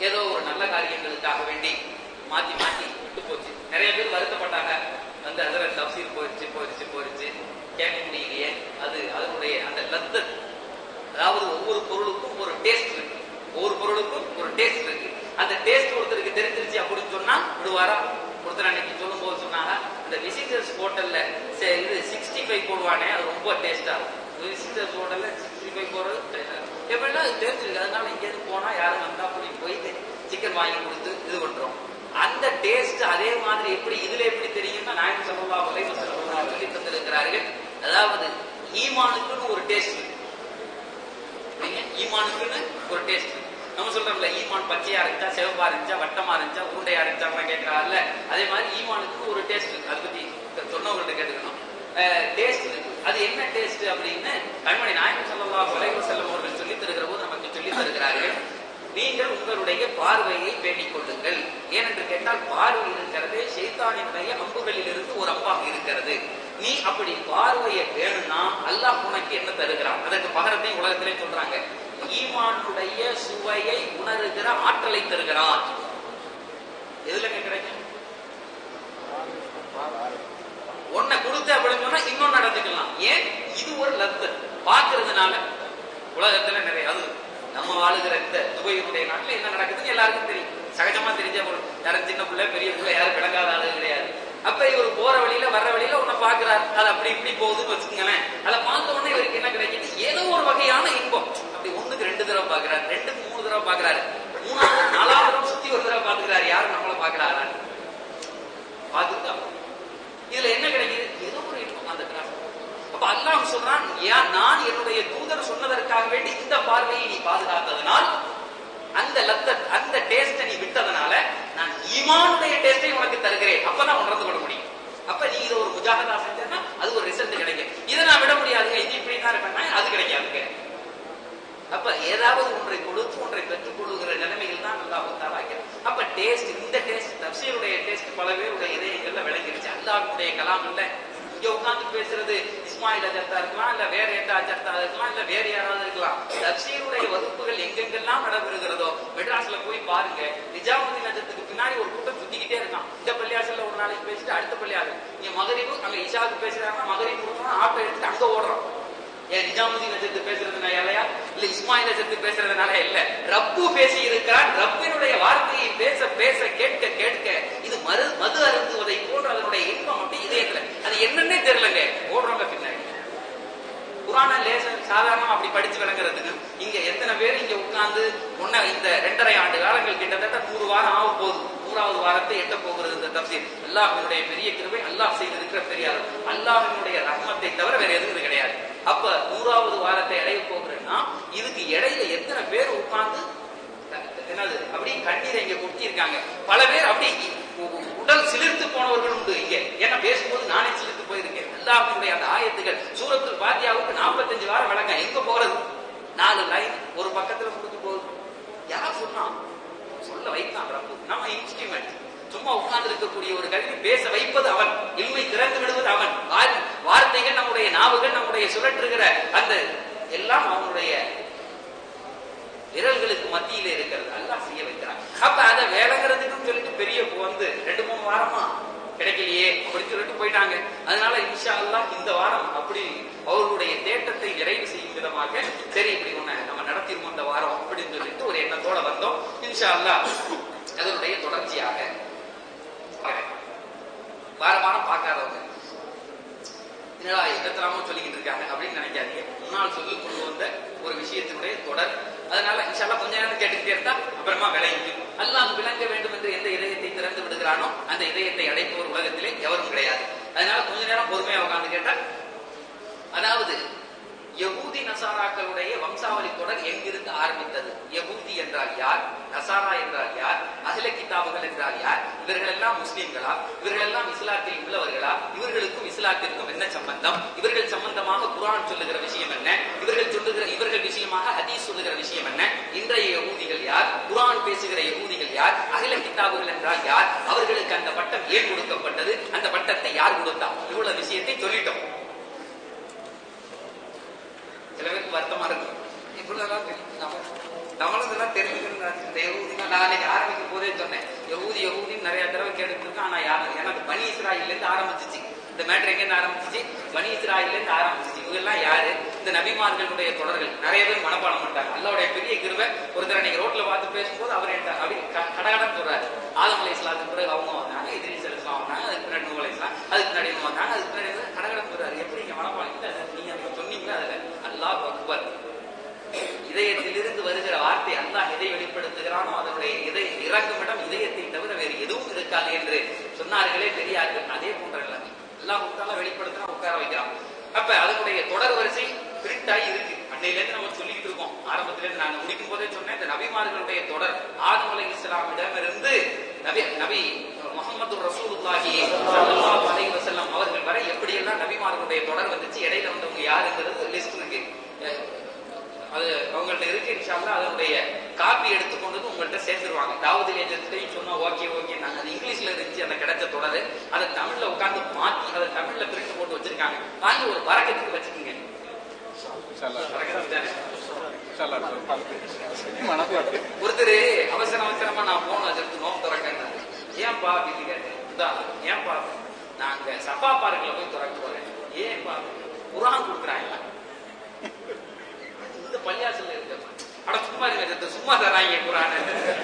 ஏதோ ஒரு நல்ல காரியங்களுக்காக வேண்டி மாத்தி மாத்தி விட்டு போச்சு நிறைய பேர் வருத்தப்பட்டாங்க வந்து அதுல தப்சீர் போயிடுச்சு போயிடுச்சு போயிடுச்சு கேட்க முடியலையே அது அதனுடைய அந்த லத்தத் அதாவது ஒவ்வொரு பொருளுக்கும் ஒரு டேஸ்ட் இருக்கு ஒவ்வொரு பொருளுக்கும் ஒரு டேஸ்ட் இருக்கு அந்த டேஸ்ட் ஒருத்தருக்கு தெரிஞ்சிருச்சு அப்படின்னு சொன்னா விடுவாரா ஒருத்தர் அன்னைக்கு சொல்லும் போது சொன்னாங்க அந்த விசிட்டர்ஸ் ஹோட்டல்ல இது சிக்ஸ்டி ஃபைவ் போடுவானே அது ரொம்ப டேஸ்டா இருக்கும் விசிட்டர்ஸ் ஹோட்டல்ல சிக்ஸ்டி ஃபைவ் போடுறது எப்படின்னா அது தெரிஞ்சிருக்கு அதனால இங்கேருந்து போனா யாரும் வந்தா கூட்டிட்டு போய் சிக்கன் வாங்கி கொடுத்து இது பண்றோம் அந்த டேஸ்ட் அதே மாதிரி எப்படி இதுல எப்படி தெரியும்னா நாயகம் சல்லா வலைவ செல்லா சொல்லி தந்திருக்கிறார்கள் அதாவது ஈமானுக்குன்னு ஒரு டேஸ்ட் இருக்கு புரியுங்க? ஈமானுக்குன்னு ஒரு டேஸ்ட் நம்ம சொல்றோம்ல ஈமான் பச்சையா இருந்துச்சா சிவப்பா இருந்துச்சா வட்டமா இருந்துச்சா உருண்டையா இருந்துச்சா கேட்கிறாருல்ல அதே மாதிரி ஈமானுக்கு ஒரு டேஸ்ட் இருக்கு அதை பத்தி சொன்னவங்கள்ட்ட கேட்டுக்கணும் டேஸ்ட் இருக்கு அது என்ன டேஸ்ட் அப்படின்னு கண்மணி நாயகம் சொல்லவா வலைவு செல்லும் அவர்கள் சொல்லி தருகிற போது நமக்கு சொல்லி தருகிறார்கள் நீங்கள் உங்களுடைய பார்வையை பேணிக் கொள்ளுங்கள் ஏனென்று கேட்டால் பார்வை இருக்கிறது ஷைத்தானினுடைய அம்புகளில் இருந்து ஒரு அம்பாக இருக்கிறது நீ அப்படி பார்வையை வேணும்னா அல்லாஹ் உனக்கு என்ன தருகிறான் அதற்கு பகரத்தையும் உலகத்திலே சொல்றாங்க ஈமானுடைய சுவையை உணருகிற ஆற்றலை தருகிறான் எதுலங்க கிடைக்கும் ஒன்ன கொடுத்த அப்படின்னு சொன்னா இன்னொன்னு நடந்துக்கலாம் ஏன் இது ஒரு லத்து பாக்குறதுனால உலகத்துல நிறைய அது நம்ம வாழுகிற இந்த துபையினுடைய நாட்டுல என்ன நடக்குதுன்னு எல்லாருக்கும் தெரியும் சகஜமா தெரிஞ்ச பொருள் யாரும் சின்ன பிள்ளை பெரிய பிள்ளை யாரும் விளங்காத ஆளு கிடையாது அப்ப இவர் போற வழியில வர்ற வழியில உன்னை பாக்குறாரு அது அப்படி இப்படி போகுதுன்னு வச்சுக்கோங்களேன் அதை பார்த்த உடனே இவருக்கு என்ன கிடைக்குது ஏதோ ஒரு வகையான இன்பம் அப்படி ஒண்ணுக்கு ரெண்டு தடவை பாக்குறாரு ரெண்டுக்கு மூணு தடவை பாக்குறாரு மூணாவது நாலாவது தடவை சுத்தி ஒரு தடவை பாத்துக்கிறாரு யாரும் நம்மள பாக்குறாரா பாத்துட்டா இதுல என்ன கிடைக்குது ஏதோ ஒரு இன்பம் அந்த கிராஸ் அப்ப அல்லாஹ் சொல்றான் ஏன் நான் என்னுடைய தூதர் சொன்னதற்காக வேண்டி இந்த பார்வையை நீ பாதுகாத்ததனால் அந்த லத்தத் அந்த டேஸ்ட நீ விட்டதனால நான் ஈமானுடைய டேஸ்டை உனக்கு தருகிறேன் அப்பதான் உணர்ந்து கொள்ள முடியும் அப்ப நீ இதை ஒரு முஜாகதா செஞ்சா அது ஒரு ரிசல்ட் கிடைக்கும் இதை நான் விட முடியாதுங்க இது இப்படி தான் இருப்பேன்னா அது கிடைக்காதுங்க அப்ப ஏதாவது ஒன்றை கொடுத்து ஒன்றை பெற்றுக் கொள்ளுகிற நிலைமையில் தான் அல்லாஹ் தாராக்கிறார் அப்ப டேஸ்ட் இந்த டேஸ்ட் தப்சீருடைய டேஸ்ட் பல பேருடைய இதயங்கள்ல விளங்கிருச்சு அல்லாஹ்வுடைய கலாம் இல்ல இங்க உட்கார்ந்து பேசுறது இஸ்மாயில் அஜர்த்தா இருக்கலாம் இல்ல வேற எந்த அஜர்த்தா இருக்கலாம் இல்ல வேற யாராவது இருக்கலாம் தப்சீருடைய வகுப்புகள் எங்கெங்கெல்லாம் நடைபெறுகிறதோ மெட்ராஸ்ல போய் பாருங்க நிஜாமுதீன் அஜத்துக்கு பின்னாடி ஒரு கூட்டம் சுத்திக்கிட்டே இருக்கான் இந்த பள்ளியாசல்ல ஒரு நாளைக்கு பேசிட்டு அடுத்த பள்ளியாசல் இங்க மகரிபு அங்க இஷாவுக்கு பேசுறாங்கன்னா மகரிபு முடிஞ்சோன்னா ஆட்டோ எடுத்துட்டு அங்க ஓடுறோம் ஏன் நிஜாமுதீன் அஜத்து பேசுறதுனால இல்லையா இல்ல இஸ்மாயில் அஜத்து பேசுறதுனால இல்ல ரப்பு பேசி இருக்கிறான் ரப்பினுடைய வார்த்தையை பேச பேச கேட்க கேட்க இது மறு மது அருந்துவதை போன்ற அதனுடைய இன்பம் அப்படி இதயத்துல அது என்னன்னே தெரியலங்க ஓடுறவங்க பின்னாடி குரான லேச சாதாரணமா அப்படி படிச்சு விளங்குறதுக்கு இங்க எத்தனை பேர் இங்க உட்கார்ந்து முன்ன இந்த ரெண்டரை ஆண்டு காலங்கள் கிட்டத்தட்ட நூறு வாரம் ஆக போகுது நூறாவது வாரத்தை எட்ட போகிறது இந்த தப்சீர் அல்லாஹினுடைய பெரிய கிருபை அல்லாஹ் செய்திருக்கிற பெரியார் அல்லாஹினுடைய ரஹ்மத்தை தவிர வேற எதுவும் இது கிடையாது அப்ப நூறாவது வாரத்தை அடைய போகிறேன்னா இதுக்கு இடையில எத்தனை பேர் உட்கார்ந்து என்னது அப்படி கண்ணீரை இங்க கொட்டி இருக்காங்க பல பேர் அப்படி உ- உடல் சிலிர்த்து போனவர்கள் உண்டு இங்க ஏன்னா பேசும்போது நானே சிலிர்த்து போயிருக்கேன் அல்லாஹ்வினுடைய அந்த ஆயத்துகள் சூரத்துல் பாத்தியாவுக்கு 45 வாரம் விளக்கம் எங்க போறது நாலு லைன் ஒரு பக்கத்துல முடிஞ்சு போகுது யார் சொன்னான் சொல்ல வைத்தான் ரப்பு நம்ம இன்ஸ்ட்ருமெண்ட் சும்மா உட்கார்ந்து இருக்கக்கூடிய ஒரு கல்வி பேச வைப்பது அவன் இல்மை திறந்து விடுவது அவன் வாய்- வார்த்தைகள் நம்முடைய நாவுகள் நம்முடைய சுழற்றுகிற அந்த எல்லாம் அவனுடைய விரல்களுக்கு மத்தியில இருக்கிறது அல்லாஹ் செய்ய வைக்கிறான் அப்ப அதை வேலைங்கிறதுக்குன்னு சொல்லிட்டு பெரிய வந்து ரெண்டு மூணு வாரமா கிடைக்கலையே அப்படின்னு சொல்லிட்டு போயிட்டாங்க அதனால இன்ஷா அல்லாஹ் இந்த வாரம் அப்படி அவர்களுடைய தேட்டத்தை நிறைவு செய்யும் விதமாக சரி இப்படி ஒண்ணு நம்ம நடத்திருவோம் இந்த வாரம் அப்படின்னு சொல்லிட்டு ஒரு எண்ணத்தோட வந்தோம் இன்ஷா அல்லாஹ் அதனுடைய தொடர்ச்சியாக வார வாரம் பார்க்காதவங்க என்னடா எத்தனாமோ சொல்லிக்கிட்டு இருக்காங்க அப்படின்னு நினைக்காதீங்க முன்னால் சொல்லி கொண்டு வந்த ஒரு விஷயத்தினுடைய தொடர் அதனால இன்ஷால்லா கொஞ்ச நேரம் கேட்டுக்கிட்டே இருந்தா அப்புறமா விளங்கிக்கும் அல்லாஹ் விளங்க வேண்டும் என்று எந்த இதயத்தை திறந்து விடுகிறானோ அந்த இதயத்தை அடைப்பவர் உலகத்திலே எவரும் கிடையாது அதனால கொஞ்ச நேரம் பொறுமையா உட்கார்ந்து கேட்டா அதாவது யகூதி நசாராக்களுடைய வம்சாவளி தொடர் எங்கிருந்து ஆரம்பித்தது யகூதி என்றால் யார் நசாரா என்றால் யார் அகில கிதாபுகள் என்றால் யார் இவர்கள் எல்லாம் முஸ்லிம்களா இவர்கள் எல்லாம் இஸ்லாத்தில் உள்ளவர்களா இவர்களுக்கும் இஸ்லாத்திற்கும் என்ன சம்பந்தம் இவர்கள் சம்பந்தமாக குர்ஆன் சொல்லுகிற விஷயம் என்ன இவர்கள் சொல்லுகிற இவர்கள் விஷயமாக ஹதீஸ் சொல்லுகிற விஷயம் என்ன இன்றைய யகூதிகள் யார் குர்ஆன் பேசுகிற யகூதிகள் யார் அகில கிதாபுகள் என்றால் யார் அவர்களுக்கு அந்த பட்டம் ஏன் கொடுக்கப்பட்டது அந்த பட்டத்தை யார் கொடுத்தா இவ்வளவு விஷயத்தை சொல்லிட்டோம் சில பேருக்கு வருத்தமா இருக்கும் இவ்வளவுதான் தெரியும் நம்ம தமிழ் இதெல்லாம் தெரிஞ்சுக்கணும் இந்த யகுதினா நான் அன்னைக்கு ஆரம்பிக்கும் போதே சொன்னேன் யகூதி யகூதின்னு நிறைய தடவை கேட்டுட்டு இருக்கேன் ஆனா யாரும் எனக்கு பனி இஸ்ராயில்ல இருந்து ஆரம்பிச்சிச்சு இந்த மேட்ரு எங்க இருந்து ஆரம்பிச்சிச்சு பனி இஸ்ராயில்ல இருந்து ஆரம்பிச்சிச்சு இவங்க எல்லாம் யாரு இந்த நபிமார்களுடைய தொடர்கள் நிறைய பேர் மனப்பாடம் பண்ணிட்டாங்க அல்லாவுடைய பெரிய கிருவை ஒருத்தர் அன்னைக்கு ரோட்ல பார்த்து பேசும்போது அவர் என்ன அப்படி க- கடகடன்னு சொல்றாரு ஆதம் அலை இஸ்லாத்துக்கு பிறகு அவங்க வந்தாங்க இதிரிஸ் அலி இஸ்லாம் வந்தாங்க அதுக்கு பின்னாடி நூ அலை இஸ்லாம் அதுக்கு பின்னாடி இவங்க வந்தாங்க அதுக்கு பின்னாடி இவங்க கடகடன்னு சொல்றாரு எப்படி நீங்க மனப்பாடம் இல்ல அது நீங்க அன்னைக்கு சொன்னீங்களா அதுல அல்லாஹ் அக்பர் இதயத்திலிருந்து வருகிற வார்த்தை அல்லாஹ் எதை வெளிப்படுத்துகிறானோ அதனுடைய இதை இறங்குமிடம் இதயத்தை தவிர வேறு எதுவும் இருக்காது என்று சொன்னார்களே பெரியார்கள் அதே போன்ற எல்லாமே அல்லாஹ் உத்தால வெளிப்படுத்தினா உட்கார வைக்கிறான் அப்ப அதனுடைய தொடர் வரிசை பிரிண்ட் ஆகி இருக்கு அன்னையில இருந்து நம்ம சொல்லிட்டு இருக்கோம் ஆரம்பத்துல இருந்து நான் முடிக்கும் போதே சொன்னேன் இந்த நபிமார்களுடைய தொடர் ஆதம் அலை இஸ்லாமிடம் இருந்து நபி நபி முகமது ரசூலுல்லாஹி ஸல்லல்லாஹு அலைஹி வஸல்லம் அவர்கள் வரை எப்படி எல்லாம் நபிமார்களுடைய தொடர் வந்துச்சு இடையில வந்தவங்க யாருங்கிறது லிஸ்ட் இருக்கு அஹ் அது அவங்கள்ட்ட இருக்கு இன்ஷால்லா அதனுடைய காப்பி எடுத்துக்கொண்டு வந்து உங்கள்ட்ட சேர்த்துருவாங்க தாவூத் ஏஜென்ட்டையும் சொன்னா ஓகே ஓகே நாங்க அது இங்கிலீஷ்ல இருந்துச்சு அந்த கிடைச்ச தொடர் அதை தமிழ்ல உட்கார்ந்து மாத்தி அதை தமிழ்ல பிரிண்ட் போட்டு வச்சிருக்காங்க வாங்கி ஒரு பறக்கத்துக்கு வச்சுக்கோங்க பறக்கத்துக்கு தானே ஒருத்தர் அவசர அவசரமா நான் போன் வச்சிருந்து நோம் திறக்கேன் ஏன்பா அப்படின்னு கேட்டேன் இந்தா, ஏன்பா நான் அங்க சப்பா பார்க்ல போய் திறக்க போறேன் ஏன்பா குரான் கொடுக்குறாங்க இந்த பள்ளியாசல்ல இருக்க அட சும்மா இருங்க இந்த சும்மா தராங்க குரான்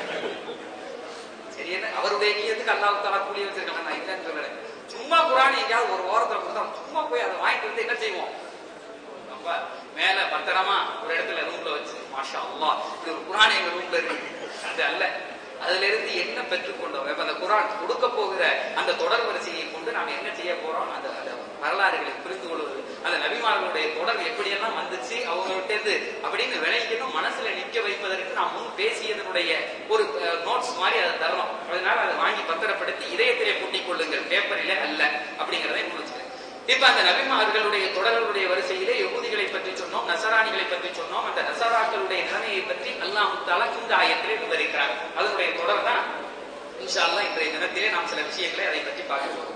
சரி என்ன அவருடைய நீயத்துக்கு அல்லாஹ் தலா கூலி வச்சிருக்கலாம் நான் இல்லைன்னு சொல்லல சும்மா குரான் எங்கேயாவது ஒரு ஓரத்துல கொடுத்தா சும்மா போய் அதை வாங்கிட்டு வந்து என்ன செய்வோம் அப்ப மேல பத்திரமா ஒரு இடத்துல ரூம்ல வச்சு மாஷா அல்லாஹ் இது ஒரு குரான் எங்க ரூம்ல இருக்கு அது அல்ல அதுல இருந்து என்ன பெற்றுக்கொண்டோம் இப்ப அந்த குரான் கொடுக்க போகிற அந்த தொடர் வரிசையை கொண்டு நாம் என்ன செய்ய போறோம் அந்த அந்த வரலாறுகளை புரிந்து கொள்வது அந்த நபிமார்களுடைய தொடர் எப்படியெல்லாம் வந்துச்சு அவங்கள்ட்ட இருந்து அப்படின்னு விளைக்கணும் மனசுல நிக்க வைப்பதற்கு நாம் முன் பேசியதனுடைய ஒரு நோட்ஸ் மாதிரி அதை தரணும் அதனால அதை வாங்கி பத்திரப்படுத்தி இதயத்திலே கூட்டிக் கொள்ளுங்கள் பேப்பரிலே அல்ல அப்படிங்கறதை முடிச்சுக்கிறேன் இப்ப அந்த நபிமார்களுடைய தொடர்களுடைய வரிசையிலே யகுதிகளை பற்றி சொன்னோம் நசராணிகளை பற்றி சொன்னோம் அந்த நசராக்களுடைய நிலைமையை பற்றி அல்லாஹ் தாலா இந்த ஆயத்திலே விவரிக்கிறார் அதனுடைய தொடர் தான் இன்ஷா அல்லாஹ் இன்றைய தினத்திலே நாம் சில விஷயங்களை அதை பற்றி பார்க்க போறோம்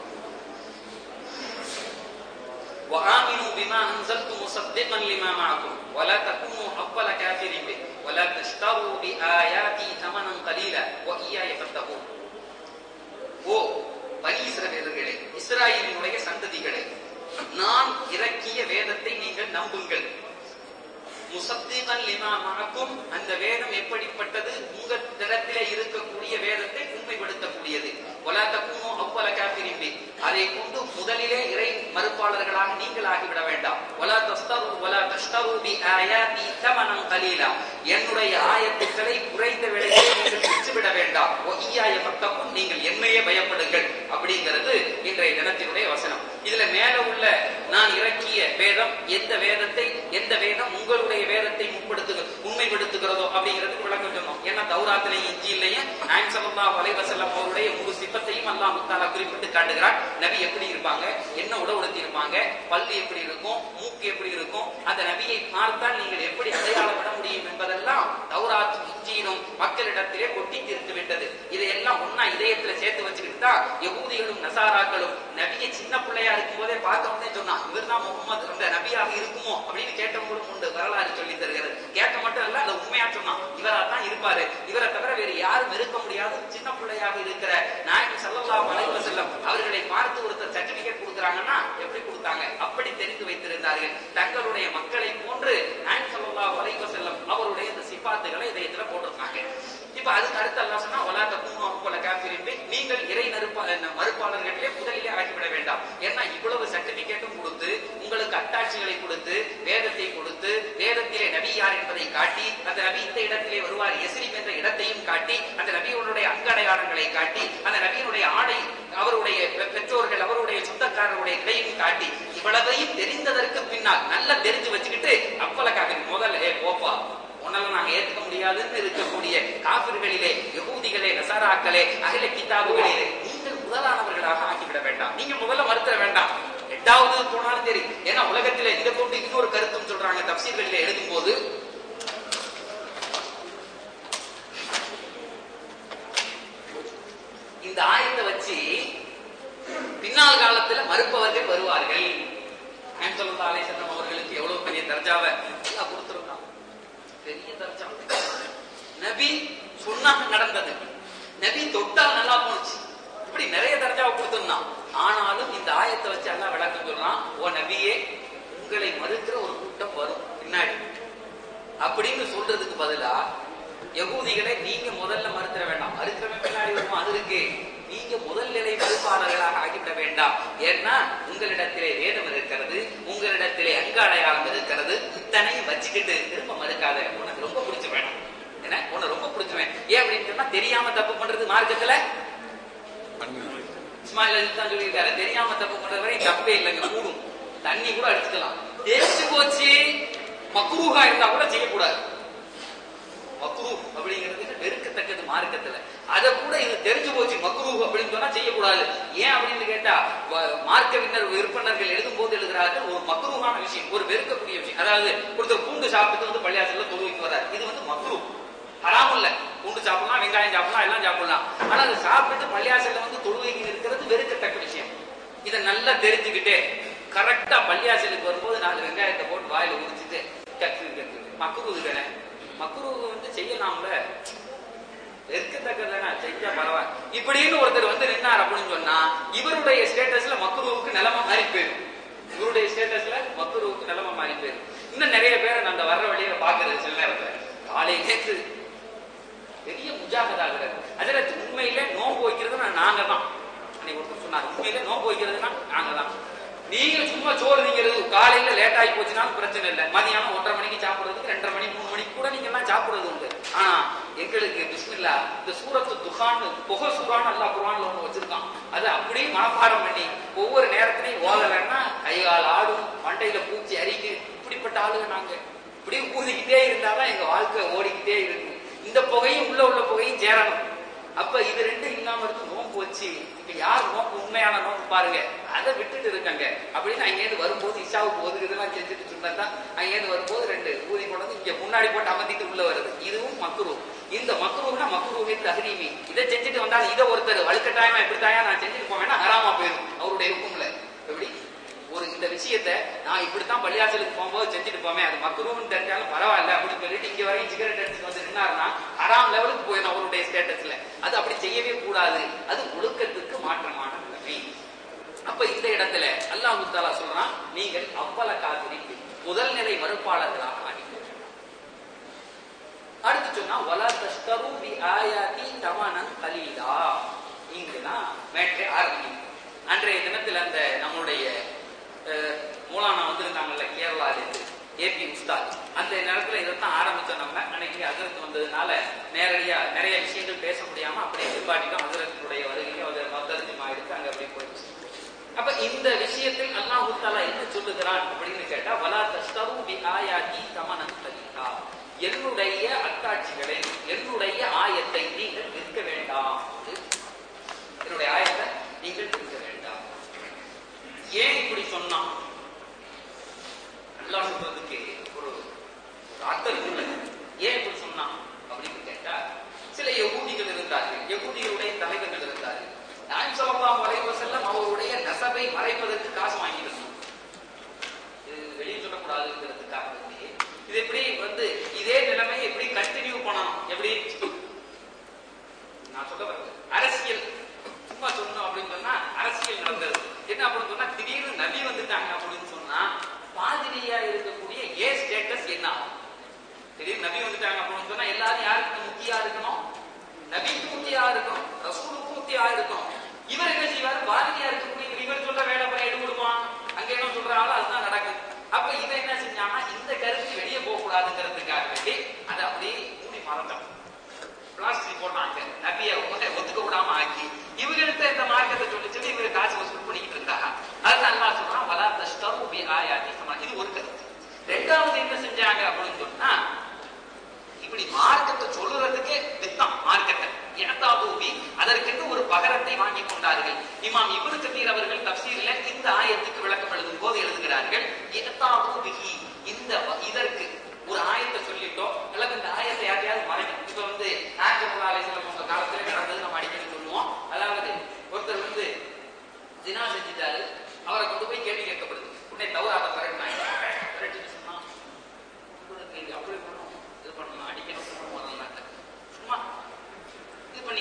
وآمنوا بما أنزلت مصدقا لما معكم ولا تكونوا أول كافر به ولا تشتروا بآياتي ثمنا قليلا وإياي فاتقون ஓ பனி இஸ்ரவேலர்களே இஸ்ராயலினுடைய சந்ததிகளே நான் இறக்கிய வேதத்தை நீங்கள் நம்புங்கள் முசத்திகன் லிமா மனக்கும் அந்த வேதம் எப்படிப்பட்டது உங்களிடத்திலே இருக்கக்கூடிய வேதத்தை உண்மைப்படுத்தக்கூடியது ஒலா தக்குமோ அவ்வள காப்பிரிம்பி அதை கொண்டு முதலிலே இறை மறுப்பாளர்களாக நீங்கள் ஆகிவிட வேண்டாம் ஒலா தஸ்தரு ஒலா தஸ்தரு பி ஆயாத்தி தமனம் கலீலா என்னுடைய ஆயத்துக்களை குறைந்த விலையிலே நீங்கள் விற்றுவிட வேண்டாம் ஒய்யாய பக்கமும் நீங்கள் என்னையே பயப்படுங்கள் அப்படிங்கிறது இன்றைய தினத்தினுடைய வசனம் இதுல மேல உள்ள நான் இறக்கிய வேதம் எந்த வேதத்தை எந்த வேதம் உங்களுடைய வேதத்தை முற்படுத்து உண்மைப்படுத்துகிறதோ அப்படிங்கிறதுக்கு விளக்கம் சொன்னோம் ஏன்னா தௌராத்திலையும் இஞ்சிலையும் நாயம் சல்லல்லாஹு அலைஹி வஸல்லம் அவருடைய முழு சிப்பத்தையும் அல்லாஹ் முத்தாலா குறிப்பிட்டு காட்டுகிறார் நபி எப்படி இருப்பாங்க என்ன உட உடுத்தி இருப்பாங்க பல்லு எப்படி இருக்கும் மூக்கு எப்படி இருக்கும் அந்த நபியை பார்த்தால் நீங்கள் எப்படி அடையாளப்பட முடியும் என்பதெல்லாம் தௌராத் இஞ்சியிலும் மக்களிடத்திலே கொட்டி தீர்த்து விட்டது இதையெல்லாம் ஒன்னா இதயத்துல சேர்த்து வச்சுக்கிட்டு தான் யகூதிகளும் நசாராக்களும் நபியை சின்ன பிள்ளையா இருக்கும் போதே பார்த்த உடனே சொன்னான் இவர் தான் முகமது அந்த நபியாக இருக்குமோ அப்படின்னு கேட்டவங்களும் உண்டு வரலாறு சொல்லி தருகிறது கேட்க மட்டும் இல்ல அதை உண்மையா சொன்னான் இவரா தான் இருப்பாரு இவரை தவிர வேறு யாரும் இருக்க முடியாது சின்ன பிள்ளையாக இருக்கிற நாயகம் ஸல்லல்லாஹு அலைஹி வஸல்லம் அவர்களை பார்த்து ஒருத்தர் சர்டிபிகேட் கொடுக்குறாங்கன்னா எப்படி கொடுத்தாங்க அப்படி தெரிந்து வைத்திருந்தார்கள் தங்களுடைய மக்களை போன்று நாயகம் ஸல்லல்லாஹு அலைஹி வஸல்லம் அவருடைய இந்த சிபாத்துகளை இதயத்துல போட்டிருக்காங்க இப்ப அதுக்கு அடுத்து அல்லாஹ் சொன்னா வலா தக்குனு அவ்வள காஃபிரின் நீங்கள் இறை நறுப்பா மறுப்பாளர்களிலே முதலிலே ஆகிவிட வேண்டாம் ஏன்னா இவ்வளவு சர்டிபிகேட்டும் கொடுத்து உங்களுக்கு அட்டாட்சிகளை கொடுத்து வேதத்தை கொடுத்து வேதத்திலே நபி யார் என்பதை காட்டி அந்த நபி இந்த இடத்திலே வருவார் எஸ்ரிம் என்ற இடத்தையும் காட்டி அந்த நபியினுடைய அங்கடையாளங்களை காட்டி அந்த நபியினுடைய ஆடை அவருடைய பெ- பெற்றோர்கள் அவருடைய சொந்தக்காரருடைய இதையும் காட்டி இவ்வளவையும் தெரிந்ததற்கு பின்னால் நல்லா தெரிஞ்சு வச்சுக்கிட்டு அப்பல காப்பி முதல்ல ஏ போப்பா உன்னால நாங்க ஏத்துக்க முடியாதுன்னு இருக்கக்கூடிய காபிர்களிலே யகூதிகளே நசாராக்களே அகில கிதாபுகளிலே நீங்கள் முதலானவர்களாக ஆக்கிவிட வேண்டாம் நீங்க முதல்ல மறுத்தர வேண்டாம் எட்டாவது போனாலும் சரி ஏன்னா உலகத்திலே இதை கொண்டு இன்னொரு கருத்தும் சொல்றாங்க தப்சீர்களிலே எழுதும் போது இந்த ஆயத்தை வச்சு பின்னால் காலத்துல மறுப்பவர்கள் வருவார்கள் நாயம் சொல்லா அலிசல்லம் அவர்களுக்கு எவ்வளவு பெரிய தர்ஜாவை எல்லாம் கொடுத்திருக்கான் பெரிய தர்ஜா நபி சொன்னாங்க நடந்தது நபி தொட்டால் நல்லா போனுச்சு இப்படி நிறைய தரஜாவை கொடுத்திருந்தான் ஆனாலும் இந்த ஆயத்தை வச்சு எல்லாம் விளக்கம் சொல்றான் ஓ நபியே உங்களை மறுக்கிற ஒரு கூட்டம் வரும் பின்னாடி அப்படின்னு சொல்றதுக்கு பதிலா யகூதிகளை நீங்க முதல்ல மறுத்திட வேண்டாம் மறுக்கிறவன் பின்னாடி வருமா அது இருக்கு நீங்க முதல் நிலை மறுப்பாளர்களாக ஆகிவிட வேண்டாம் ஏன்னா உங்களிடத்திலே வேதம் இருக்கிறது உங்களிடத்திலே அங்க அடையாளம் இருக்கிறது இத்தனையும் வச்சுக்கிட்டு திரும்ப மறுக்காத உனக்கு ரொம்ப பிடிச்ச வேணும் என்ன உன்னை ரொம்ப பிடிச்சுவேன் ஏன் அப்படின்னு சொன்னா தெரியாம தப்பு பண்றது மார்க்கத்துல இஸ்மாயில் அலி தான் சொல்லியிருக்காரு தெரியாம தப்பு பண்றது வரை தப்பே இல்லைங்க கூடும் தண்ணி கூட அடிச்சுக்கலாம் தெரிஞ்சு போச்சு மக்ரூஹா இருந்தா கூட செய்யக்கூடாது மக்ரூ அப்படிங்கிறது வெறுக்கத்தக்கது மார்க்கத்துல அத கூட இது தெரிஞ்சு போச்சு மக்ரூ அப்படின்னு சொன்னா செய்யக்கூடாது ஏன் அப்படின்னு கேட்டா வ- மார்க்க விண்ணர் விற்பனர்கள் எழுதும் போது எழுதுகிறார்கள் ஒரு மக்ரூவான விஷயம் ஒரு வெறுக்கக்கூடிய விஷயம் அதாவது ஒருத்தர் பூண்டு சாப்பிட்டு வந்து பள்ளியாசல்ல தொழுவிக்கு வர்றார் இது வந்து மக்ரூ ஹராம் இல்ல பூண்டு சாப்பிடலாம் வெங்காயம் சாப்பிடலாம் எல்லாம் சாப்பிடலாம் ஆனா அது சாப்பிட்டு பள்ளியாசல்ல வந்து தொழுவைக்கு இருக்கிறது வெறுக்கத்தக்க விஷயம் இதை நல்லா தெரிஞ்சுக்கிட்டு கரெக்டா பள்ளியாசலுக்கு வரும்போது நாலு வெங்காயத்தை போட்டு வாயில உரிச்சிட்டு கக்கு கக்கு மக்குரு தானே மக்குரு வந்து செய்யலாம்ல வெறுக்கத்தக்கதானே செஞ்சா பரவாயில்ல இப்படின்னு ஒருத்தர் வந்து நின்னார் அப்படின்னு சொன்னா இவருடைய ஸ்டேட்டஸ்ல மக்குருவுக்கு நிலைமை மாறி போயிடும் இவருடைய ஸ்டேட்டஸ்ல மக்குருவுக்கு நிலைமை மாறி போயிடும் இன்னும் நிறைய பேரை நான் அந்த வர்ற வழியில பாக்குறது சில நேரத்துல காலையில நேற்று பெரிய முஜாகதாகிறார் அதில் உண்மையில நோன்பு வைக்கிறது நான் நாங்க தான் அன்னைக்கு ஒருத்தர் சொன்னார் உண்மையில நோன்பு வைக்கிறதுனா நாங்க தான் நீங்க சும்மா சோறு திங்கிறது காலையில லேட் ஆகி போச்சுனாலும் பிரச்சனை இல்லை மதியானம் ஒன்றரை மணிக்கு சாப்பிடுறதுக்கு ரெண்டரை மணி மூணு மணிக்கு கூட நீங்க எல்லாம் சாப்பிடுறது உண்டு ஆனா எங்களுக்கு பிஸ்மில்லா இந்த சூரத்து துகான்னு புகை சூறான்னு அல்லா குரான்ல ஒண்ணு வச்சிருக்கான் அது அப்படியே மனப்பாடம் பண்ணி ஒவ்வொரு நேரத்திலையும் ஓதலைன்னா கை கால் ஆடும் மண்டையில பூச்சி அரிக்கு இப்படிப்பட்ட ஆளுங்க நாங்க இப்படியே ஊதிக்கிட்டே இருந்தாதான் எங்க வாழ்க்கை ஓடிக்கிட்டே இருக்கு இந்த புகையும் உள்ள உள்ள புகையும் சேரணும் அப்ப இது ரெண்டும் இல்லாம இருக்கு நோன்பு வச்சு இப்ப யார் நோன்பு உண்மையான நோன்பு பாருங்க அதை விட்டுட்டு இருக்காங்க அப்படின்னு அங்கேயிருந்து வரும்போது இஷாவுக்கு ஒதுக்குதெல்லாம் செஞ்சுட்டு சொன்னா அங்கேயிருந்து வரும்போது ரெண்டு ஊதி கொண்டு வந்து இங்க முன்னாடி போட்டு அமர்த்திட்டு உள்ள வருது இதுவும் மக்ரூ இந்த மக்ரூனா மக்ரூவே தஹரீமி இதை செஞ்சுட்டு வந்தாலும் இதை ஒருத்தர் வலுக்கட்டாயமா இப்படித்தாயா நான் செஞ்சுட்டு போவேன்னா ஹராமா போயிடும் அவருடைய ஹுக்கும்ல எப்படி ஒரு இந்த விஷயத்த நான் இப்படித்தான் பள்ளியாசலுக்கு போகும்போது செஞ்சுட்டு போவேன் அது மக்ரூன்னு தெரிஞ்சாலும் பரவாயில்ல அப்படின்னு சொல்லிட்டு இங்க வரையும் சிகரெட் எடுத்துட்டு வந்து நின்னாருன்னா ஹராம் லெவலுக்கு போயிடும் அவருடைய ஸ்டேட்டஸ்ல அது அப்படி செய்யவே கூடாது அது ஒழுக்கத்துக்கு மாற்றமான நிலைமை அப்ப இந்த இடத்துல அல்லாஹ் தாலா சொல்றான் நீங்கள் அவ்வள காதிரி முதல் நிலை மறுப்பாளர்களாக ஆகிக்கொள்ளுங்கள் அடுத்து சொன்னா வலா தஷ்தரு பி ஆயாதி தமனன் கலீலா இங்குதான் மேட்ரே ஆரம்பிக்கும் அன்றைய தினத்தில் அந்த நம்முடைய அஹ், மூலானா வந்திருந்தாங்கல்ல கேரளாவிலிருந்து ஏபி உஸ்தாத் அந்த நேரத்துல இதைத்தான் ஆரம்பிச்சோம் நம்ம அன்னைக்கு அஜரத் வந்ததுனால நேரடியா நிறைய விஷயங்கள் பேச முடியாம அப்படியே நிப்பாட்டிட்டோம் அஜரத்தினுடைய வருகையும் அது மத்தரிஜமா எடுத்து அங்க அப்படியே போயிடுச்சு அப்ப இந்த விஷயத்தில் அல்லாஹ் தாலா என்ன சொல்லுகிறான் அப்படின்னு கேட்டா வலா தஸ்தரு பி ஆயாதி தமனன் கலீலா என்னுடைய அத்தாட்சிகளை என்னுடைய ஆயத்தை நீங்கள் விற்க வேண்டாம் என்னுடைய ஆயத்தை நீங்கள் விற்க வேண்டாம் ஏன் இப்படி சொன்னான் அல்லாஹ் சொல்றதுக்கு ஒரு ஒரு அர்த்தம் இல்லை ஏன் இப்படி சொன்னான் அப்படின்னு கேட்டா சில யகூதிகள் இருந்தார்கள் யகூதிகளுடைய தலைவர்கள் இருந்தார்கள் நான் சொல்லலாம் வரைவ செல்லம் அவருடைய நசபை மறைப்பதற்கு காசு வாங்கியிருந்தோம் இது வெளியே சொல்லக்கூடாதுங்கிறதுக்காக வேண்டி, இது எப்படி வந்து இதே நிலைமையை எப்படி கண்டினியூ பண்ணணும் எப்படி நான் சொல்ல வரது அரசியல் சும்மா சொல்லணும் அப்படின்னு சொன்னா அரசியல் நடந்தது என்ன அப்படின்னு சொன்னா திடீர்னு நபி வந்துட்டாங்க அப்படின்னு சொன்னா பாதிரியா இருக்கக்கூடிய ஏ ஸ்டேட்டஸ் என்ன ஆகும் திடீர்னு நபி வந்துட்டாங்க அப்படின்னு சொன்னா எல்லாரும் யாருக்கு முக்கியா இருக்கணும் நபிக்கு முக்கியா இருக்கணும் ரசூலுக்கு முக்கியா இருக்கணும் இவர் என்ன செய்வாரு பாதிரியா இருக்கக்கூடிய இவர் சொல்ற வேலை பண்ண எடு கொடுப்பான் அங்க என்ன சொல்றாங்களோ அதுதான் நடக்குது அப்ப இதை என்ன செஞ்சாங்கன்னா இந்த கருத்து வெளியே போக கூடாதுங்கிறதுக்காக வேண்டி அதை அப்படியே மூடி மறந்தோம் பிளாஸ்டிக் போட்டாங்க நபியை ஒன்றை ஒத்துக்க விடாம ஆக்கி இவங்கள்ட்ட இந்த மார்க்கத்தை சொல்லி சொல்லி இவரு காசு வசூல் பண்ணிக்கிட்டு இருந்தாங்க அதுதான் அல்லாஹ் சொல்றான் வலா தஷ்தரு பி ஆயாதி சமா இது ஒரு கருத்து ரெண்டாவது என்ன செஞ்சாங்க அப்படின்னு சொன்னா இப்படி மார்க்கத்தை சொல்லுறதுக்கே வித்தம் மார்க்கத்தை ஏத்தாபூபி அதற்கென்று ஒரு பகரத்தை வாங்கி கொண்டார்கள் இமாம் இப்னு கத்தீர் அவர்கள் தப்சீரில் இந்த ஆயத்துக்கு விளக்கம் எழுதும் போது எழுதுகிறார்கள் ஏத்தாபூபிஹி இந்த வ- இதற்கு ஒரு ஆயத்தை சொல்லிட்டோம் அல்லது இந்த ஆயத்தை யாரையாவது மறைக்கணும் இப்ப வந்து நாயகம் அலைசலம் உங்க காலத்துல நடந்தது நம்ம அடிக்கடி சொல்லுவோம் அதாவது ஒருத்தர் வந்து தினா செஞ்சுட்டாரு அவரை கொண்டு போய் கேள்வி கேட்கப்படுது உடனே தவறாத பரட்டினாங்க பரட்டிட்டு சொன்னா உங்களுக்கு இது அப்படி பண்ணணும் இது பண்ணணும் அடிக்கணும் சொல்லணும் அதெல்லாம் இல்ல. சும்மா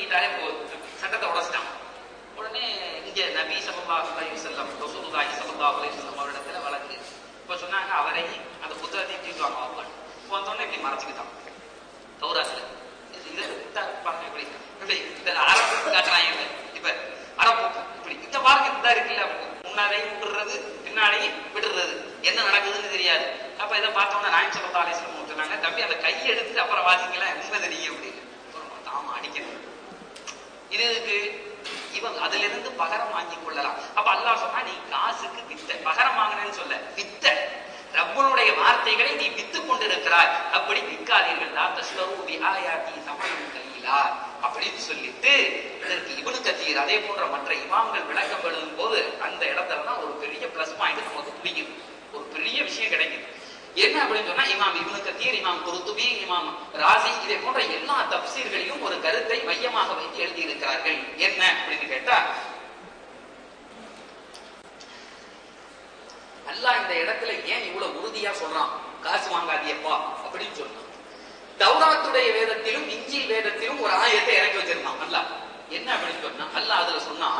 சொல்லிட்டாலே போதும் சட்டத்தை உடைச்சிட்டான் உடனே இங்க நபி ஸல்லல்லாஹு அலைஹி வஸல்லம் ரசூலுல்லாஹி ஸல்லல்லாஹு அலைஹி வஸல்லம் அவரிடத்துல வழக்கு இப்ப சொன்னாங்க அவரையும் அந்த புத்தகத்தையும் தூக்கி வாங்க அவங்க போனோடனே இப்படி மறைச்சுக்கிட்டான் தௌராத்துல இது இது இந்த பாருங்க இப்படி இப்படி இந்த அரபு காட்டுறாங்க இப்ப அரபு இப்படி இந்த பாருங்க இந்த இருக்குல்ல முன்னாலேயும் விடுறது பின்னாலேயும் விடுறது என்ன நடக்குதுன்னு தெரியாது அப்ப இதை பார்த்தோம்னா நாயம் சொல்லா அலிஸ்லம் சொன்னாங்க தம்பி அந்த கையை எடுத்து அப்புறம் வாசிக்கலாம் உண்மை தெரியும் அப்படின்னு அப்புறம் பார்த்தா, ஆமா அடிக்கணும் இது எதுக்கு இவன் அதுல இருந்து பகரம் வாங்கி கொள்ளலாம் அப்ப அல்லாஹ் சொன்னா நீ காசுக்கு வித்த பகரம் வாங்கினேன்னு சொல்ல வித்த ரப்பனுடைய வார்த்தைகளை நீ வித்து கொண்டிருக்கிறாய் அப்படி விற்காதீர்கள் லா தஸ்லரு பி ஆயாத்தி சமயம் கையிலா அப்படின்னு சொல்லிட்டு இதற்கு இவனு கத்தீர் அதே போன்ற மற்ற இமாம்கள் விளக்கம் எழுதும் போது அந்த இடத்துல தான் ஒரு பெரிய பிளஸ் பாயிண்ட் நமக்கு புரியுது ஒரு பெரிய விஷயம் கிடைக்குது என்ன அப்படின்னு சொன்னா இமாம் இப்னு கத்தீர் இமாம் குருத்துபி இமாம் ராசி இதை போன்ற எல்லா தப்சீர்களையும் ஒரு கருத்தை மையமாக வைத்து எழுதியிருக்கிறார்கள் என்ன அப்படின்னு கேட்டா அல்லாஹ் இந்த இடத்துல ஏன் இவ்வளவு உறுதியா சொல்றான் காசு வாங்காதியப்பா அப்படின்னு சொன்னான் தௌராத்துடைய வேதத்திலும் இஞ்சில் வேதத்திலும் ஒரு ஆயத்தை இறக்கி வச்சிருந்தான் அல்லாஹ் என்ன அப்படின்னு சொன்னா அல்லாஹ் அதுல சொன்னா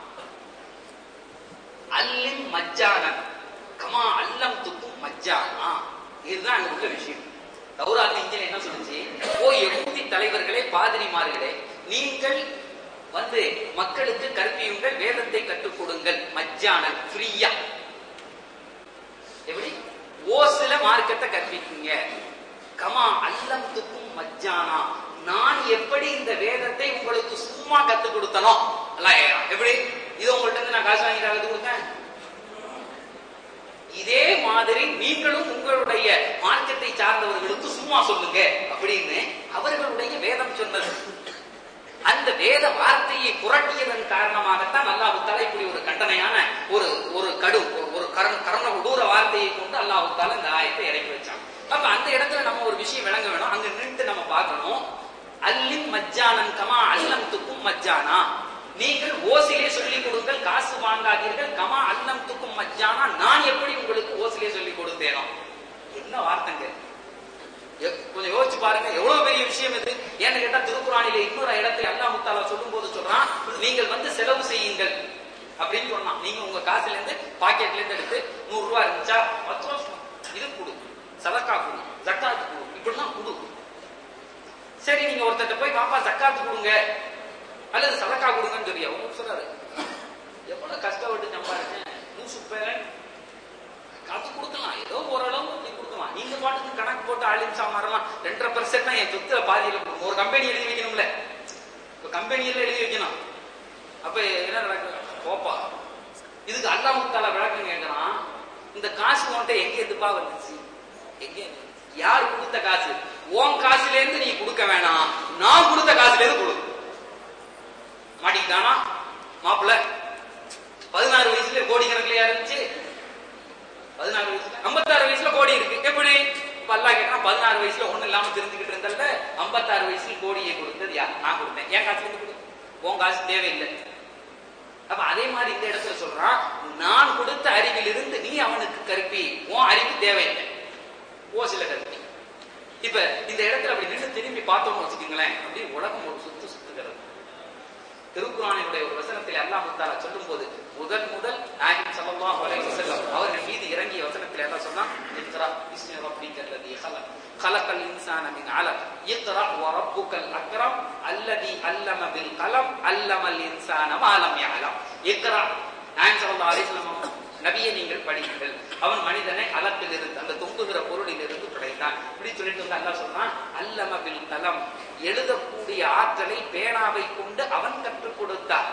அல்லிம் மஜ்ஜானன் கமா அல்லம் துக்கும் மஜ்ஜானா இதுதான் அங்க உள்ள விஷயம் தௌராத் இஞ்சில் என்ன சொல்லுச்சு ஓ எகுதி தலைவர்களே பாதிரிமார்களே நீங்கள் வந்து மக்களுக்கு கற்பியுங்கள் வேதத்தை கற்றுக் கொடுங்கள் மஜ்ஜானன் ஃப்ரீயா எப்படி ஓசில மார்க்கத்தை கற்பிக்குங்க கமா அல்லம் துக்கும் மஜ்ஜானா நான் எப்படி இந்த வேதத்தை உங்களுக்கு சும்மா கத்து கொடுத்தனோ எல்லாம் ஏறாம். எப்படி இது உங்கள்ட்ட இருந்து நான் காசு வாங்கி கத்து கொடுத்தேன் இதே மாதிரி நீங்களும் உங்களுடைய மார்க்கத்தை சார்ந்தவர்களுக்கு சும்மா சொல்லுங்க அப்படின்னு அவர்களுடைய வேதம் சொன்னது அந்த வேத வார்த்தையை புரட்டியதன் காரணமாகத்தான் அல்லாஹு தாலா இப்படி ஒரு கண்டனையான ஒரு ஒரு கடு ஒரு கரண கரண கொடூர வார்த்தையை கொண்டு அல்லாஹு தாலா இந்த ஆயத்தை இறக்கி வச்சான் அப்ப அந்த இடத்துல நம்ம ஒரு விஷயம் விளங்க வேணும் அங்க நின்று நம்ம பார்க்கணும் அல்லிம் மஜ்ஜானன் கமா அல்லம் துக்கும் மஜ்ஜானா நீங்கள் ஓசிலே சொல்லிக் கொடுங்கள் காசு வாங்காதீர்கள் கமா அல்லம் துக்கும் மஜ்ஜானா நான் எப்படி உங்களுக்கு ஓசிலே சொல்லிக் கொடுத்தேனோ என்ன வார்த்தைங்க எ- கொஞ்சம் யோசிச்சு பாருங்க எவ்வளவு பெரிய விஷயம் இது ஏன்னு கேட்டா திருக்குறானில இன்னொரு இடத்தை அல்லாஹ் முத்தாலா சொல்லும் போது சொல்றான் நீங்கள் வந்து செலவு செய்யுங்கள் அப்படின்னு சொன்னான் நீங்க உங்க காசுல இருந்து பாக்கெட்ல இருந்து எடுத்து நூறு ரூபாய் இருந்துச்சா பத்து ரூபா சொன்னா, இது கொடு சதக்கா கொடு ஜக்காத்து கொடு இப்படிதான் கொடு சரி நீங்க ஒருத்தர்ட்ட போய் பாப்பா ஜக்காத்து கொடுங்க அல்லது சதக்கா கொடுங்கன்னு சொல்லி அவங்க சொல்றாரு எவ்வளவு கஷ்டப்பட்டு சம்பாதிச்சேன் நூசு பேரன் காசு கொடுக்கலாம் ஏதோ ஓரளவு நீ கொடுக்கலாம் நீங்க பாட்டுக்கு கணக்கு போட்டு ஆலிம்சா மாறலாம் ரெண்டரை பர்சன்ட் தான் என் சொத்துல பாதியில கொடுக்கும் ஒரு கம்பெனி எழுதி வைக்கணும்ல இப்ப கம்பெனியில எழுதி வைக்கணும் அப்ப என்ன நடக்கும் போப்பா இதுக்கு அல்லாஹ் முத்தாலா விளக்கம் கேட்கறான் இந்த காசு உன்கிட்ட எங்க எதுப்பா வந்துச்சு எங்க இருந்து? யார் கொடுத்த காசு உன் காசுல இருந்து நீ கொடுக்க வேணாம் நான் கொடுத்த காசுல இருந்து கொடு மாட்டிக்கிட்டானா மாப்பிள்ள பதினாறு வயசுல கோடிக்கணக்கில் இருந்துச்சு பதினாறு வயசுல ஐம்பத்தாறு வயசுல கோடி இருக்கு எப்படி இப்ப அல்லாஹ் கேட்டான் பதினாறு வயசுல ஒண்ணு இல்லாம தெரிஞ்சுக்கிட்டு இருந்தல்ல ஐம்பத்தாறு வயசுல கோடியை கொடுத்தது யார் நான் கொடுத்தேன் என் காசுல இருந்து கொடு உன் காசு தேவையில்லை அப்ப அதே மாதிரி இந்த இடத்துல சொல்றான் நான் கொடுத்த அறிவிலிருந்து நீ அவனுக்கு கற்பி உன் அறிவு தேவையில்லை ஓ சில கற்பி இப்ப இந்த இடத்துல அப்படி நின்று திரும்பி பார்த்தோம்னு வச்சுக்கோங்களேன் அப்படியே உலகம் ஒரு சுத்து சுத்துகிறது திருக்குறானினுடைய ஒரு வசனத்தில் அல்லாஹ் முத்தாலா சொல்லும் போது முதல் முதல் நாயகம் ஸல்லல்லாஹு அலைஹி வஸல்லம் அவர்கள் மீது இறங்கிய வசனத்தில் என்ன சொன்னா இக்ரா பிஸ்மி ரப்பிக்கல் லதீ خلق خلق الانسان من علق اقرا وربك الاكرم الذي علم بالقلم علم الانسان ما لم يعلم اقرا நாயகம் ஸல்லல்லாஹு அலைஹி வஸல்லம் நபியை நீங்கள் படியுங்கள் அவன் மனிதனை அலத்தில் இருந்து அந்த தொங்குகிற பொருளில் இருந்து படைத்தான் இப்படி சொல்லிட்டு வந்து அல்லாஹ் சொல்றான் அல்லம பில் கலம் எழுதக்கூடிய ஆற்றலை பேனாவை கொண்டு அவன் கற்றுக் கொடுத்தான்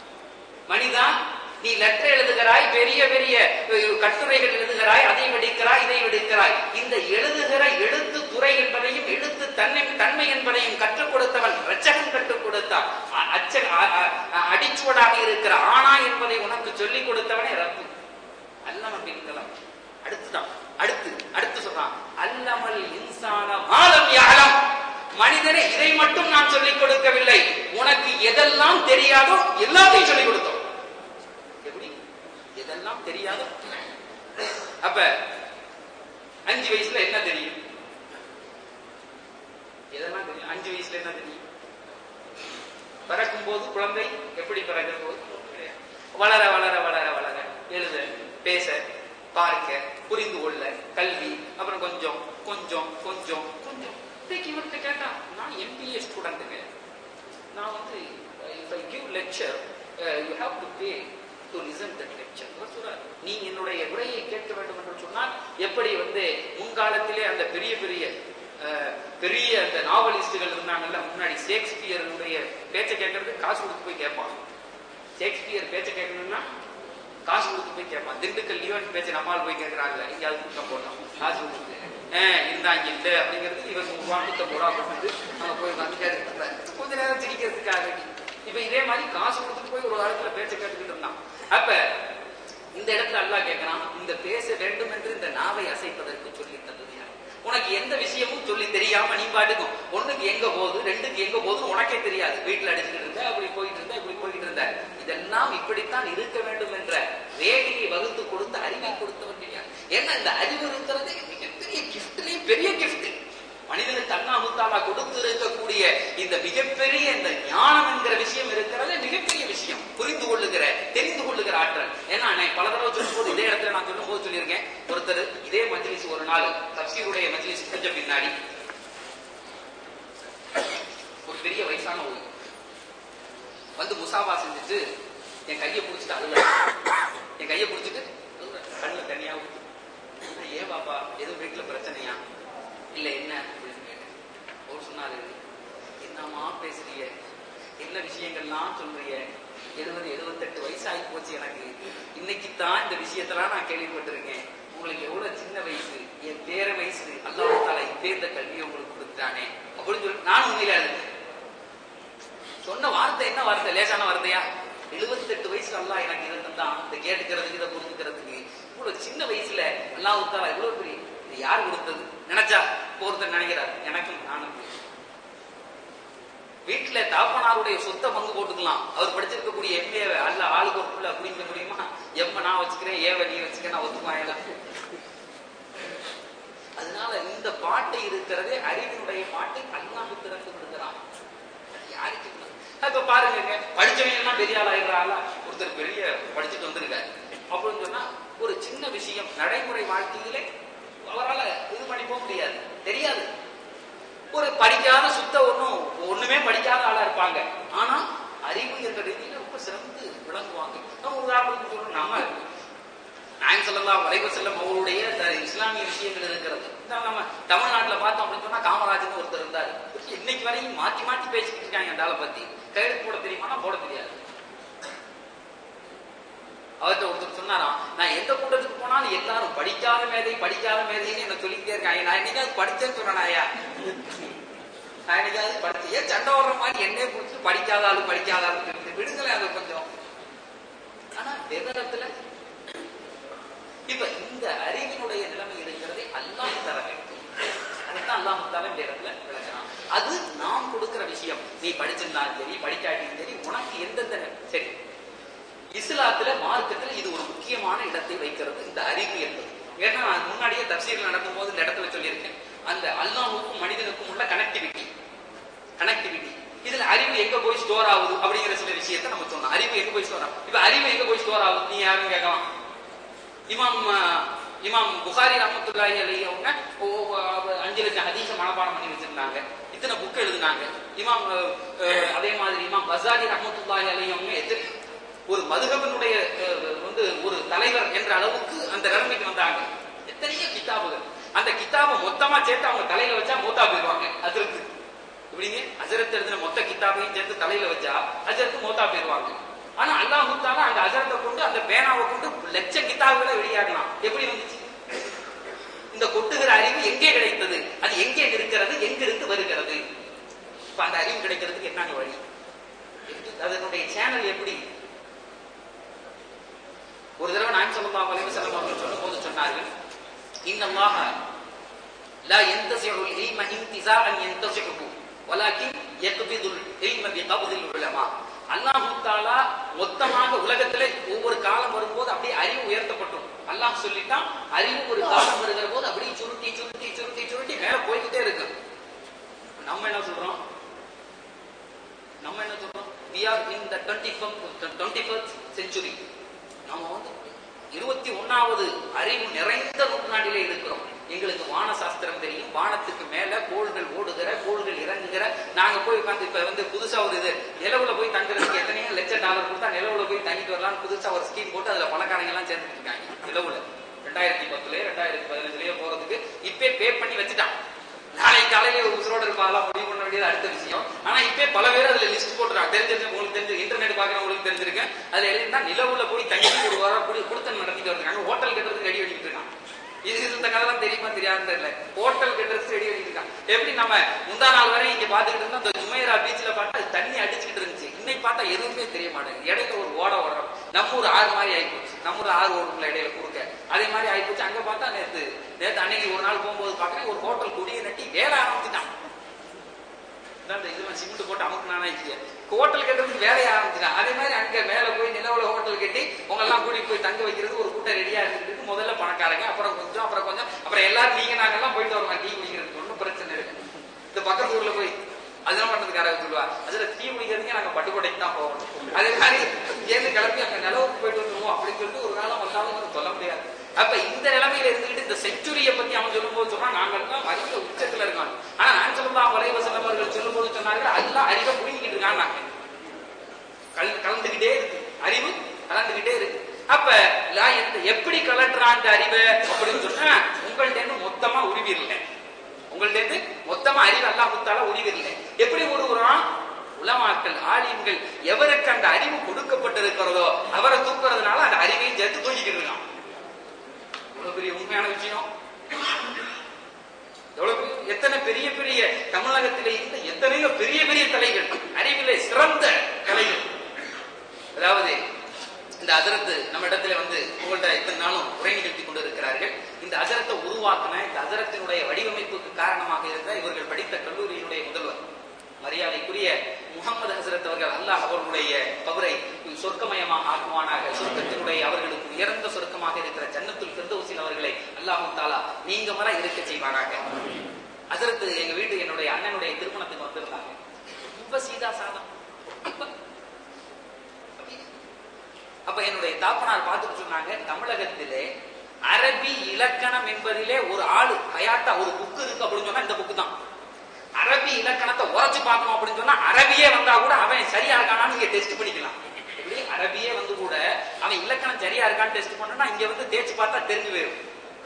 மனிதா நீ லெட்டர் எழுதுகிறாய் பெரிய பெரிய அஹ், கட்டுரைகள் எழுதுகிறாய் அதை வெடிக்கிறாய் இதை வெடிக்கிறாய் இந்த எழுதுகிற எழுத்து துறை என்பதையும் எழுத்து தன்மை தன்மை என்பதையும் கற்றுக் கொடுத்தவன் ரச்சகன் கற்றுக் கொடுத்தான் அ- அச்ச அ- அ- அ- அடிச்சுவடாக இருக்கிற ஆனா என்பதை உனக்கு சொல்லிக் கொடுத்தவனே ரப்பு அல்லம பின்கலம் அடுத்துதான் அடுத்து அடுத்து சொல்றான் அல்லமல் இன்சான மாலம் யாழம் மனிதனே இதை மட்டும் நான் சொல்லிக் கொடுக்கவில்லை உனக்கு எதெல்லாம் தெரியாதோ எல்லாத்தையும் சொல்லிக் கொடுத்தோம் எப்படி எதெல்லாம் தெரியாதோ அப்ப அஞ்சு வயசுல என்ன தெரியும் எதெல்லாம் தெரியும் அஞ்சு வயசுல என்ன தெரியும் பிற பிறக்கும் போது குழந்தை எப்படி பிறக்கும் போது வளர வளர வளர வளர எழுத பேச பார்க்க புரிந்து கொள்ள கல்வி அப்புறம் கொஞ்சம் கொஞ்சம் கொஞ்சம் கொஞ்சம் இன்னைக்கு இவர்கிட்ட கேட்டா நான் எம்பிஏ ஸ்டூடெண்ட்டுங்க நான் வந்து if I give lecture you have to pay to listen that lecture சொல்றார் நீ என்னுடைய உரையை கேட்க வேண்டும் என்று சொன்னால் எப்படி வந்து முன்காலத்திலே அந்த பெரிய பெரிய அஹ், பெரிய அந்த நாவலிஸ்டுகள் இருந்தாங்கல்ல முன்னாடி ஷேக்ஸ்பியருடைய பேச்சை கேட்கறதுக்கு காசு கொடுத்து போய் கேட்பான் ஷேக்ஸ்பியர் பேச்சை கேட்கணும்னா காசு கொடுத்து போய் கேட்பான் திண்டுக்கல் லியோன் பேச்சை நம்மால் போய் கேட்கறாங்கல்ல எங்கேயாவது கூட்டம் போட்டோம் காசு கொடுத்து ஆஹ் இருந்தாங்க இல்ல அப்படிங்கிறது இவன் நூறுரூவா நூத்தம்பது ரூபா கொடுத்து அங்க போய் வந்து கேட்டுருப்பேன் கொஞ்ச நேரம் சிரிக்கிறதுக்காக இப்ப இதே மாதிரி காசு கொடுத்துட்டு போய் ஒரு காலத்துல பேச்சை கேட்டுக்கிட்டு இருந்தான் அப்ப இந்த இடத்துல அல்லாஹ் கேட்கறான் இந்த பேச வேண்டும் என்று இந்த நாவை அசைப்பதற்கு சொல்லி தந்தது யார் உனக்கு எந்த விஷயமும் சொல்லி தெரியாம நீ பாட்டுக்கும் ஒண்ணுக்கு எங்க போகுது ரெண்டுக்கு எங்க போகுது உனக்கே தெரியாது வீட்டுல அடிச்சுக்கிட்டு இருந்த அப்படி போயிட்டு இருந்த இப்படி போயிட்டு இருந்த இதெல்லாம் இப்படித்தான் இருக்க வேண்டும் என்ற ரேகையை வகுத்து கொடுத்து அறிவை கொடுத்தவன் யார் ஏன்னா இந்த அறிவு இருக்கிறது மிகப்பெரிய கிஃப்ட்லயே பெரிய கிஃப்ட் மனிதனுக்கு அண்ணா முத்தாலா கொடுத்து இருக்கக்கூடிய இந்த மிகப்பெரிய இந்த ஞானம் என்கிற விஷயம் இருக்கிறது மிகப்பெரிய விஷயம் புரிந்து கொள்ளுகிற தெரிந்து கொள்ளுகிற ஆற்றல் ஏன்னா நான் பல தடவை சொல்லும் போது இதே இடத்துல நான் சொல்லும் போது சொல்லியிருக்கேன் ஒருத்தர் இதே மஜ்லிஸ் ஒரு நாள் தப்சீருடைய மஜ்லிஸ் கொஞ்சம் பின்னாடி ஒரு பெரிய வயசான ஒரு வந்து முசாபா செஞ்சுட்டு என் கையை பிடிச்சிட்டு அழுத என் கையை பிடிச்சிட்டு அழுகுறாரு. கண்ணுல தனியா ஊத்து. நான், ஏன் பாப்பா எதுவும் வீட்டுல பிரச்சனையா இல்ல என்ன அப்படின்னு கேட்டேன் அவர் சொன்னாரு என்னம்மா பேசுறிய என்ன விஷயங்கள்லாம் சொல்றிய எழுபது எழுபத்தெட்டு வயசு ஆகி போச்சு எனக்கு இன்னைக்கு தான் இந்த விஷயத்தெல்லாம் நான் கேள்விப்பட்டிருக்கேன் உங்களுக்கு எவ்வளவு சின்ன வயசு என் பேர வயசு அல்லாஹால இப்பே இந்த கல்வியை உங்களுக்கு கொடுத்தானே அப்படின்னு சொல்லி நானும் உண்மையில அழுதேன் சொன்ன வார்த்தை என்ன வார்த்தை லேசான வார்த்தையா எழுபத்தெட்டு வயசுல அல்லாஹ் எனக்கு இதை தந்தான் இந்த கேட்டுக்கிறதுக்கு இதை புரிஞ்சுக்கிறதுக்கு இவ்வளவு சின்ன வயசுல அல்லாஹ் உத்தாலா இவ்வளவு பெரிய இது யார் கொடுத்தது நினைச்சா ஒருத்தர் நினைக்கிறார் எனக்கும் நானும் வீட்டுல தாப்பனாருடைய சொத்தை பங்கு போட்டுக்கலாம் அவர் படிச்சிருக்கக்கூடிய எம்ஏ அல்ல ஆளுக்கு ஒரு புள்ள புரிஞ்சுக்க முடியுமா எம்ம நான் வச்சுக்கிறேன் ஏவ நீ வச்சுக்க நான் ஒத்துக்குவாங்க அதனால இந்த பாட்டு இருக்கிறதே அறிவினுடைய பாட்டை அல்லாஹ் திறந்து விடுகிறான் அது யாருக்கு இல்லை? இப்ப பாருங்க படிச்சவங்க எல்லாம் பெரிய ஆள் ஆயிடுறாங்களா ஒருத்தர் பெரிய படிச்சுட்டு வந்திருக்காரு அப்படின்னு சொன்னா ஒரு சின்ன விஷயம் நடைமுறை வாழ்க்கையிலே அவரால் இது பண்ணி போக முடியாது தெரியாது ஒரு படிக்காத சுத்த ஒண்ணும் ஒண்ணுமே படிக்காத ஆளா இருப்பாங்க ஆனா அறிவு என்ற ரீதியில ரொம்ப சிறந்து விளங்குவாங்க நம்ம உதாரணத்துக்கு சொல்லணும் நம்ம நாயன் சொல்லலாம் வரைவ செல்லம் அவருடைய இந்த இஸ்லாமிய விஷயங்கள் இருக்கிறது இந்த நம்ம தமிழ்நாட்டுல பார்த்தோம் அப்படின்னு சொன்னா காமராஜர்னு ஒருத்தர் இருந்தாரு இன்னைக்கு வரையும் மாத்தி மாத்தி பேசிக்கிட்டு இருக்காங்க அந்த ஆளை பத்தி கையெழுத்து போட தெரியுமானா போட தெரியாது அவர்கிட்ட ஒருத்தர் சொன்னாராம் நான் எந்த கூட்டத்துக்கு போனாலும் எல்லாரும் படிக்காத மேதை படிக்காத மேதைன்னு என்ன சொல்லிக்கிட்டே இருக்காங்க நான் என்னைக்காவது படிச்சேன்னு சொன்னாயா நான் என்னைக்காவது படிச்சு ஏன் சண்டை வர்ற மாதிரி என்னைய பிடிச்சி படிக்காத ஆளு படிக்காத ஆளு சொல்லிட்டு விடுங்களேன் அது கொஞ்சம் ஆனா விவரத்துல இப்ப இந்த அறிவினுடைய நிலைமை இருக்கிறதை அல்லாஹ் தர வேண்டும் அதுதான் அல்லாஹ் முத்தால இந்த இடத்துல விளக்குறான் அது நாம் கொடுக்கிற விஷயம் நீ படிச்சிருந்தாலும் சரி படிக்காட்டியும் சரி உனக்கு எந்தெந்த நி- சரி இஸ்லாத்துல மார்க்கத்துல இது ஒரு முக்கியமான இடத்தை வைக்கிறது இந்த அறிவு என்பது ஏன்னா நான் முன்னாடியே தப்சீல் நடக்கும் போது இந்த இடத்துல சொல்லியிருக்கேன் அந்த அல்லாஹ்வுக்கும் மனிதனுக்கும் உள்ள கனெக்டிவிட்டி கனெக்டிவிட்டி இதுல அறிவு எங்க போய் ஸ்டோர் ஆகுது அப்படிங்கிற சில விஷயத்தை நம்ம சொன்னோம் அறிவு எங்க போய் ஸ்டோர் ஆகுது இப்ப அறிவு எங்க போய் ஸ்டோர் ஆகுது நீ யாரும் கேட்கலாம் இமாம் அஹ், இமாம் புகாரி ரஹமத்துல்லாஹி அலைஹி அவங்க ஓ- ஓ- அஞ்சு லட்சம் ஹதீஸ மனப்பாடம் பண்ணி வச்சிருந்தாங்க இத்தனை புக் எழுதுனாங்க இமாம் அஹ், அஹ், அதே மாதிரி இமாம் பசாரி ரஹமத்துல்லாஹி அலைஹி அவங்க எத்தனை ஒரு மதுகபனுடைய அஹ், வந்து ஒரு தலைவர் என்ற அளவுக்கு அந்த நிலைமைக்கு வந்தாங்க எத்தனையோ கிதாபுகள் அந்த கிதாபை மொத்தமா சேர்த்து அவங்க தலையில வச்சா மூத்தா போயிருவாங்க அதிர்த்து இப்படிங்க அஜரத் எழுதின மொத்த கிதாபையும் சேர்த்து தலையில வச்சா அஜரத்து மூத்தா போயிருவாங்க ஆனா அல்லாஹ் முத்தால அந்த அஜரத்தை கொண்டு அந்த பேனாவை கொண்டு லட்சம் கிதாபுகளை வெளியாகலாம் எப்படி வந்துச்சு இந்த கொட்டுகிற அறிவு எங்கே கிடைத்தது அது எங்கே இருக்கிறது எங்கிருந்து வருகிறது இப்ப அந்த அறிவு கிடைக்கிறதுக்கு என்னங்க வழி எப்படி- அதனுடைய சேனல் எப்படி ஒரு தடவை நாயம் சொல்லலாம் வலைவு செல்லம் அவர்கள் சொல்லும் போது சொன்னார்கள் இன்னல்லாக لا ينتزع العلم انتزاعا ينتزعه ولكن يقبض العلم بقبض العلماء அல்லாஹ் தாலா மொத்தமாக உலகத்திலே ஒவ்வொரு காலம் வரும்போது அப்படியே அறிவு உயர்த்தப்பட்டோம் அல்லாஹ் சொல்லிட்டான் அறிவு ஒரு காலம் வருகிற போது அப்படியே சுருட்டி சுருட்டி சுருட்டி சுருட்டி மேல போய்கிட்டே இருக்கு நம்ம என்ன சொல்றோம் நம்ம என்ன சொல்றோம் we are in the twenty twenty first century நம்ம வந்து இருபத்தி ஒன்னாவது அறிவு நிறைந்த நூற்றாண்டிலே இருக்கிறோம் எங்களுக்கு வான சாஸ்திரம் தெரியும் வானத்துக்கு மேல கோள்கள் ஓடுகிற கோள்கள் இறங்குகிற நாங்க போய் உட்காந்து இப்ப வந்து புதுசா ஒரு இது நிலவுல போய் தங்குறதுக்கு எத்தனையோ லட்சம் டாலர் கொடுத்தா நிலவுல போய் தங்கிட்டு வரலாம் புதுசா ஒரு ஸ்கீம் போட்டு அதுல பணக்காரங்க எல்லாம் சேர்ந்துட்டு இருக்காங்க நிலவுல ரெண்டாயிரத்தி பத்துலயோ ரெண்டாயிரத்தி பதினஞ்சுலயோ போறதுக்கு இப்பே பே பண்ணி வச்சுட்டான் நாளைக்கு காலையில ஒரு உசுரோட இருப்பாங்களா முடிவு பண்ண வேண்டியது அடுத்த விஷயம் ஆனா இப்பே பல பேர் அதுல லிஸ்ட் போட்டுறாங்க தெரிஞ்சிருக்கு உங்களுக்கு தெரிஞ்சு இன்டர்நெட் பாக்குறவங்களுக்கு தெரிஞ்சிருக்கு அதுல எழுதினா நிலவுல போய் தங்கி ஒரு வாரம் கூடி கொடுத்தல் நடத்திட்டு வந்திருக்காங்க ஹோட்டல் கட்டுறதுக்கு ரெடி பண்ணிட்டு இருக்கான் இது இது இந்த கதைலாம் தெரியுமா தெரியாதுன்னு தெரியல ஹோட்டல் கட்டுறதுக்கு ரெடி பண்ணிட்டு இருக்கான் எப்படி நம்ம முந்தா நாள் வரை இங்க பாத்துக்கிட்டு இருந்தோம் அந்த ஜுமைரா பீச்ல பார்த்தா அது தண்ணி அடிச்சுக்கிட்டு இருந்துச்சு இன்னைக்கு பார்த்தா எதுவுமே தெரிய மாட்டேங்குது இடையில ஒரு ஓட ஓடுறோம் நம்ம ஊர் ஆறு மாதிரி ஆயிப்போச்சு நம்ம ஊர் ஆறு ஓடுங்களா இடையில குறுக்க அதே மாதிரி ஆயிப்போச்சு அங்க பார்த்தா நேத்து நேத்து அன்னைக்கு ஒரு நாள் போகும்போது பாக்குறேன் ஒரு ஹோட்டல் குடியை நட்டி வேலை ஆரம்பிச்சுட்டான் இதான் இது சிமெண்ட் போட்டு அமுக்குனானா இல்லையா ஹோட்டல் கட்டுறதுக்கு வேலையை ஆரம்பிச்சிட்டான் அதே மாதிரி அங்க மேல போய் நிலவுல ஹோட்டல் கட்டி உங்க எல்லாம் கூட்டிட்டு போய் தங்க வைக்கிறது ஒரு கூட்டம் ரெடியா இருந்துட்டு முதல்ல பணக்காரங்க அப்புறம் கொஞ்சம் அப்புறம் கொஞ்சம் அப்புறம் எல்லாரும் நீங்க நாங்கெல்லாம் போயிட்டு வருவோம் டீ குடிக்கிறதுக்கு ஒன்றும் பிரச்சனை இருக்கு இந்த பக்கத்து ஊர்ல போய் அதெல்லாம் பண்றதுக்காரங்க சொல்லுவா அதுல டீ குடிக்கிறதுக்கு நாங்க பட்டுக்கோட்டைக்கு தான் போகணும் அதே மாதிரி இங்கேருந்து கிளம்பி அங்க நிலவுக்கு போயிட்டு வந்துருவோம் அப்படின்னு சொல்லிட்டு ஒரு காலம் வந்தாலும் வந்து சொல்ல முடியாது அப்ப இந்த நிலைமையில இருந்துகிட்டு இந்த செஞ்சுரிய பத்தி அவன் சொல்லும்போது சொன்னா நாங்க எல்லாம் அறிவு உச்சத்துல இருக்கோம் ஆனா நான் சொல்லலாம் வரைவ செல்லவர்கள் சொல்லும்போது சொன்னார்கள் எல்லாம் அறிவை புரிஞ்சுக்கிட்டு இருக்காங்க கல் கலந்துகிட்டே இருக்கு அறிவு கலந்துகிட்டே இருக்கு அப்ப லா எந்த எப்படி கலட்டுறான் அந்த அறிவை அப்படின்னு சொன்னா உங்கள்ட்ட இருந்து மொத்தமா உருவிடல உங்கள்ட்ட இருந்து மொத்தமா அறிவு அல்லா முத்தால உருவிடல எப்படி உருவுறான் உலமாக்கள் ஆலிம்கள் எவருக்கு அந்த அறிவு கொடுக்கப்பட்டிருக்கிறதோ அவரை தூக்குறதுனால அந்த அறிவையும் சேர்த்து தூக்கிக்கிட்டு இருக்கான் எவ்வளவு பெரிய உண்மையான விஷயம் எவ்வளவு பெரிய- எத்தனை பெரிய பெரிய தமிழகத்திலே இருந்த எத்தனையோ பெரிய பெரிய தலைகள் அறிவிலே சிறந்த தலைகள் அதாவது இந்த அஜரத்து நம்ம இடத்துல வந்து உங்கள்ட்ட இத்தனை நாளும் உரை நிகழ்த்தி கொண்டு இருக்கிறார்கள் இந்த அஜரத்தை உருவாக்கின இந்த அஜரத்தினுடைய வடிவமைப்புக்கு காரணமாக இருந்த இவர்கள் படித்த கல்லூரியினுடைய முதல்வர் மரியாதைக்குரிய முகமது ஹசரத் அவர்கள் அல்லாஹ் அவர்களுடைய கபரை சொர்க்கமயமாக ஆக்குவானாக சொர்க்கத்தினுடைய அவர்களுக்கு உயர்ந்த சொர்க்கமாக இருக்கிற ஜன்னத்துல் ஃபிர்தௌஸில் அவர்களை அல்லாஹு தாலா நீங்க மர இருக்க செய்வானாக ஹசரத் எங்க வீட்டு என்னுடைய அண்ணனுடைய திருமணத்துக்கு வந்திருந்தாங்க ரொம்ப சீதா சாதம் ரொம்ப அப்ப என்னுடைய தாப்பனார் பார்த்துட்டு சொன்னாங்க தமிழகத்திலே அரபி இலக்கணம் என்பதிலே ஒரு ஆளு ஹயாத்தா ஒரு புக்கு இருக்கு அப்படின்னு சொன்னா இந்த புக்கு தான் அரபி இலக்கணத்தை உரைச்சு பார்க்கணும் அப்படின்னு சொன்னா அரபியே வந்தா கூட அவன் சரியா இருக்கானான்னு இங்க டெஸ்ட் பண்ணிக்கலாம் இப்படி அரபியே வந்து கூட அவன் இலக்கணம் சரியா இருக்கான்னு டெஸ்ட் பண்ணா இங்க வந்து தேய்ச்சி பார்த்தா தெரிஞ்சு போயிடும்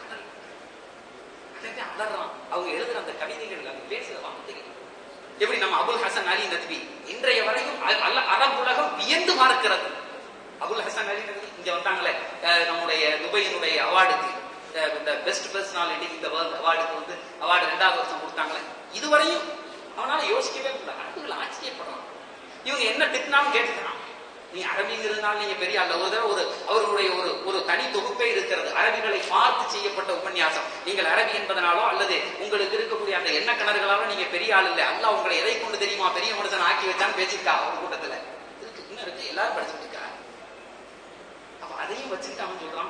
அதே அலறான் அவங்க எழுதுற அந்த கவிதைகள் அவங்க பேசுற வார்த்தைகள் எப்படி நம்ம அபுல் ஹசன் அலி நத்வி இன்றைய வரையும் அ- அல்ல அரபு உலகம் வியந்து பார்க்கிறது அபுல் ஹசன் அலி நத்வி இங்க வந்தாங்களே அஹ், நம்முடைய துபையினுடைய அவார்டுக்கு இந்த பெஸ்ட் பர்சனாலிட்டி இந்த வேர்ல்ட் அவார்டுக்கு வந்து அவார்டு ரெண்டாவது வருஷம் கொடுத்தாங்களே இதுவரையும் அவனால யோசிக்கவே முடியல அரபுகள் ஆச்சரியப்படுறான் இவங்க என்ன திட்டினாலும் கேட்டுக்கிறான் நீ அரபிங்கிறதுனால நீங்க பெரிய அல்ல ஒரு தடவை ஒரு அவர்களுடைய ஒரு ஒரு தனி தொகுப்பே இருக்கிறது அரபிகளை பார்த்து செய்யப்பட்ட உபன்யாசம் நீங்கள் அரபி என்பதனாலோ அல்லது உங்களுக்கு இருக்கக்கூடிய அந்த எண்ண கிணறுகளாலோ நீங்க பெரிய ஆள் இல்லை அல்லாஹ் உங்களை எதை கொண்டு தெரியுமா பெரிய மனுஷன் ஆக்கி வச்சான்னு பேசியிருக்கா ஒரு கூட்டத்துல இருக்கு இன்னும் இருக்கு எல்லாரும் படிச்சுட்டு இருக்கா அப்ப அதையும் வச்சுக்கிட்டு அவன் சொல்றான்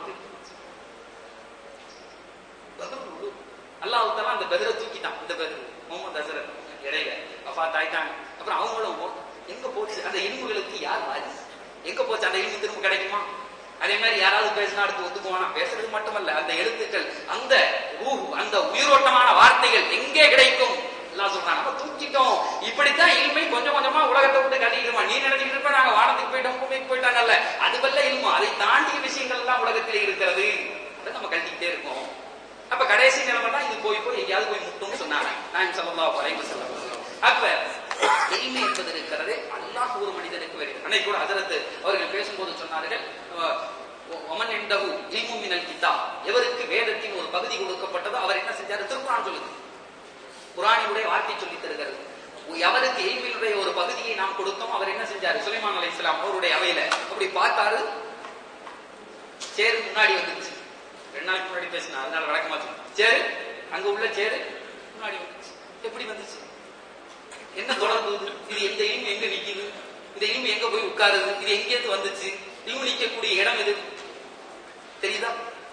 அல்லாஹ் தாலா அந்த பெதரை தூக்கிட்டான் இந்த பெதர் முகமது அசரத் இடையில வஃபாத் ஆயிட்டாங்க அப்புறம் அவங்களும் போ- எங்க போச்சு அந்த இனிமுகளுக்கு யார் வாரிசு எங்க போச்சு அந்த இனிமு திரும்ப கிடைக்குமா அதே மாதிரி யாராவது பேசினா அடுத்து ஒத்துக்குவானா பேசுறது மட்டுமல்ல அந்த எழுத்துக்கள் அந்த ரூஹ் அந்த உயிரோட்டமான வார்த்தைகள் எங்கே கிடைக்கும் எல்லாம் சொல்றாங்க நம்ம தூக்கிட்டோம் இப்படித்தான் இல்மை கொஞ்சம் கொஞ்சமா உலகத்தை விட்டு கட்டிக்கிடுமா நீ நினைச்சிட்டு இருப்ப நாங்க வானத்துக்கு போயிட்டோம் பூமிக்கு போயிட்டாங்கல்ல அது வல்ல இல்மு அதை தாண்டிய விஷயங்கள் எல்லாம் உலகத்தில் இருக்கிறது அதை நம்ம கட்டிக்கிட்டே இருக்கோம் அப்ப கடைசி நிலைமை தான் இது போய் போய் எங்கேயாவது போய் முட்டும்னு சொன்னாங்க நான் சொல்லலாம் வரைவு செல்லம் அப்ப எளிமை என்பது இருக்கிறது அல்லாஹ் ஒரு மனிதனுக்கு வருகிறது அன்னைக்கு கூட ஹஜரத் அவர்கள் பேசும்போது சொன்னார்கள் அஹ், ஒமன் எண்டகு இல்மு மினல் கிதாப் எவருக்கு வேதத்தின் ஒரு பகுதி கொடுக்கப்பட்டதோ அவர் என்ன செஞ்சாரு திருக்குறான் சொல்லுது குரானினுடைய வார்த்தை சொல்லி தருகிறது எவருக்கு எய்மினுடைய ஒரு பகுதியை நாம் கொடுத்தோம் அவர் என்ன செஞ்சாரு சுலைமான் அலை இஸ்லாம் அவருடைய அவையில அப்படி பார்த்தாரு சேரு முன்னாடி வந்துச்சு ரெண்டு நாளைக்கு முன்னாடி பேசினா அதனால வழக்கமா சொன்னேன். சேரு அங்க உள்ள சேரு முன்னாடி வந்துச்சு எப்படி வந்துச்சு என்ன தொடர்பு இது இது எந்த இனிமே எங்க நிக்குது இந்த இனிமே எங்க போய் உட்காருது இது எங்கேருந்து வந்துச்சு இனிமே நிக்கக்கூடிய இடம் எது தெரியுதா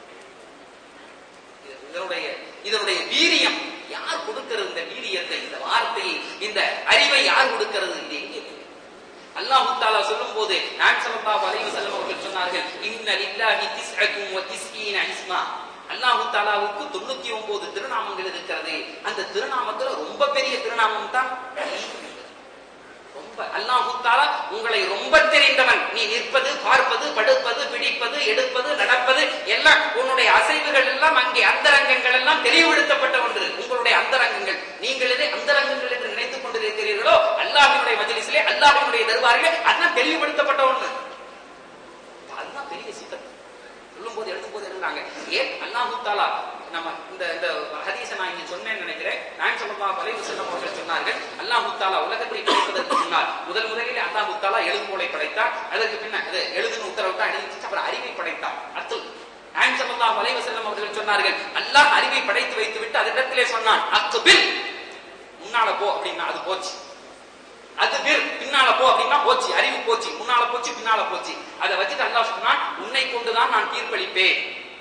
இது- இதனுடைய இதனுடைய வீரியம் யார் கொடுக்கிறது இந்த வீரியத்தை இந்த வார்த்தையை இந்த அறிவை யார் கொடுக்கிறது இது எங்கே இருக்கு? அல்லாஹ் தாலா சொல்லும் போது நான் ஸல்லல்லாஹு அலைஹி வஸல்லம் அவர்கள் சொன்னார்கள் இன்ன லில்லாஹி திஸ்அத்தும் வ திஸ்ஈன இஸ்மா அல்லாஹ் தாலாவுக்கு தொண்ணூத்தி ஒன்பது திருநாமங்கள் இருக்கிறது அந்த திருநாமத்துல ரொம்ப பெரிய திருநாமம் தான் ரொம்ப அல்லாஹு தாலா உங்களை ரொம்ப தெரிந்தவன் நீ நிற்பது பார்ப்பது படுப்பது பிடிப்பது எடுப்பது நடப்பது எல்லாம் உன்னுடைய அசைவுகள் எல்லாம் அங்கே அந்தரங்கங்கள் எல்லாம் தெளிவுபடுத்தப்பட்ட ஒன்று உங்களுடைய அந்தரங்கங்கள் நீங்கள் எதை அந்தரங்கங்கள் என்று நினைத்துக் கொண்டிருக்கிறீர்களோ அல்லாஹினுடைய மஜ்லிஸிலே அல்லாஹினுடைய தர்பாரிலே அதெல்லாம் தெளிவுபடுத்தப்பட்ட ஒன்று அதுதான் பெரிய சித்தம் சொல்லும் போது எழுதும் போது எழுதுறாங்க ஏன் அல்லாஹு தாலா நம்ம இந்த இந்த ஹதீஸை நான் இங்க சொன்னேன்னு நினைக்கிறேன் நான் சொல்லமா வலைவு செல்லம் அவர்கள் சொன்னார்கள் அல்லாஹு தாலா உலகத்தை படைப்பதற்கு முன்னால் முதல் முதலில் அல்லாஹு தாலா எழுதுகோலை படைத்தார் அதற்கு பின்ன அது எழுதுன்னு உத்தரவிட்டா எழுதிச்சு அப்புறம் அறிவை படைத்தார் அத்துல் நான் சொல்லமா வலைவு செல்லம் அவர்கள் சொன்னார்கள் அல்லாஹ் அறிவை படைத்து வைத்து விட்டு அதனிடத்திலே சொன்னான் அத்துபில் முன்னால போ அப்படின்னா அது போச்சு அது பேர் பின்னால போ அப்படின்னா போச்சு அறிவு போச்சு முன்னால போச்சு பின்னால போச்சு அதை வச்சுட்டு அல்லாஹ் சொன்னான் உன்னை கொண்டுதான் நான் தீர்ப்பளிப்பேன்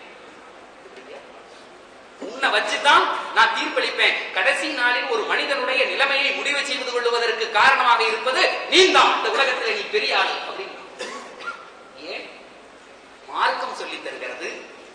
உன்னை வச்சுதான் நான் தீர்ப்பளிப்பேன் கடைசி நாளில் ஒரு மனிதனுடைய நிலைமையை முடிவு செய்து கொள்வதற்கு காரணமாக இருப்பது நீதான் இந்த உலகத்தில் நீ பெரிய ஆளு அப்படின்னு ஏன் மார்க்கம் சொல்லித் தருகிறது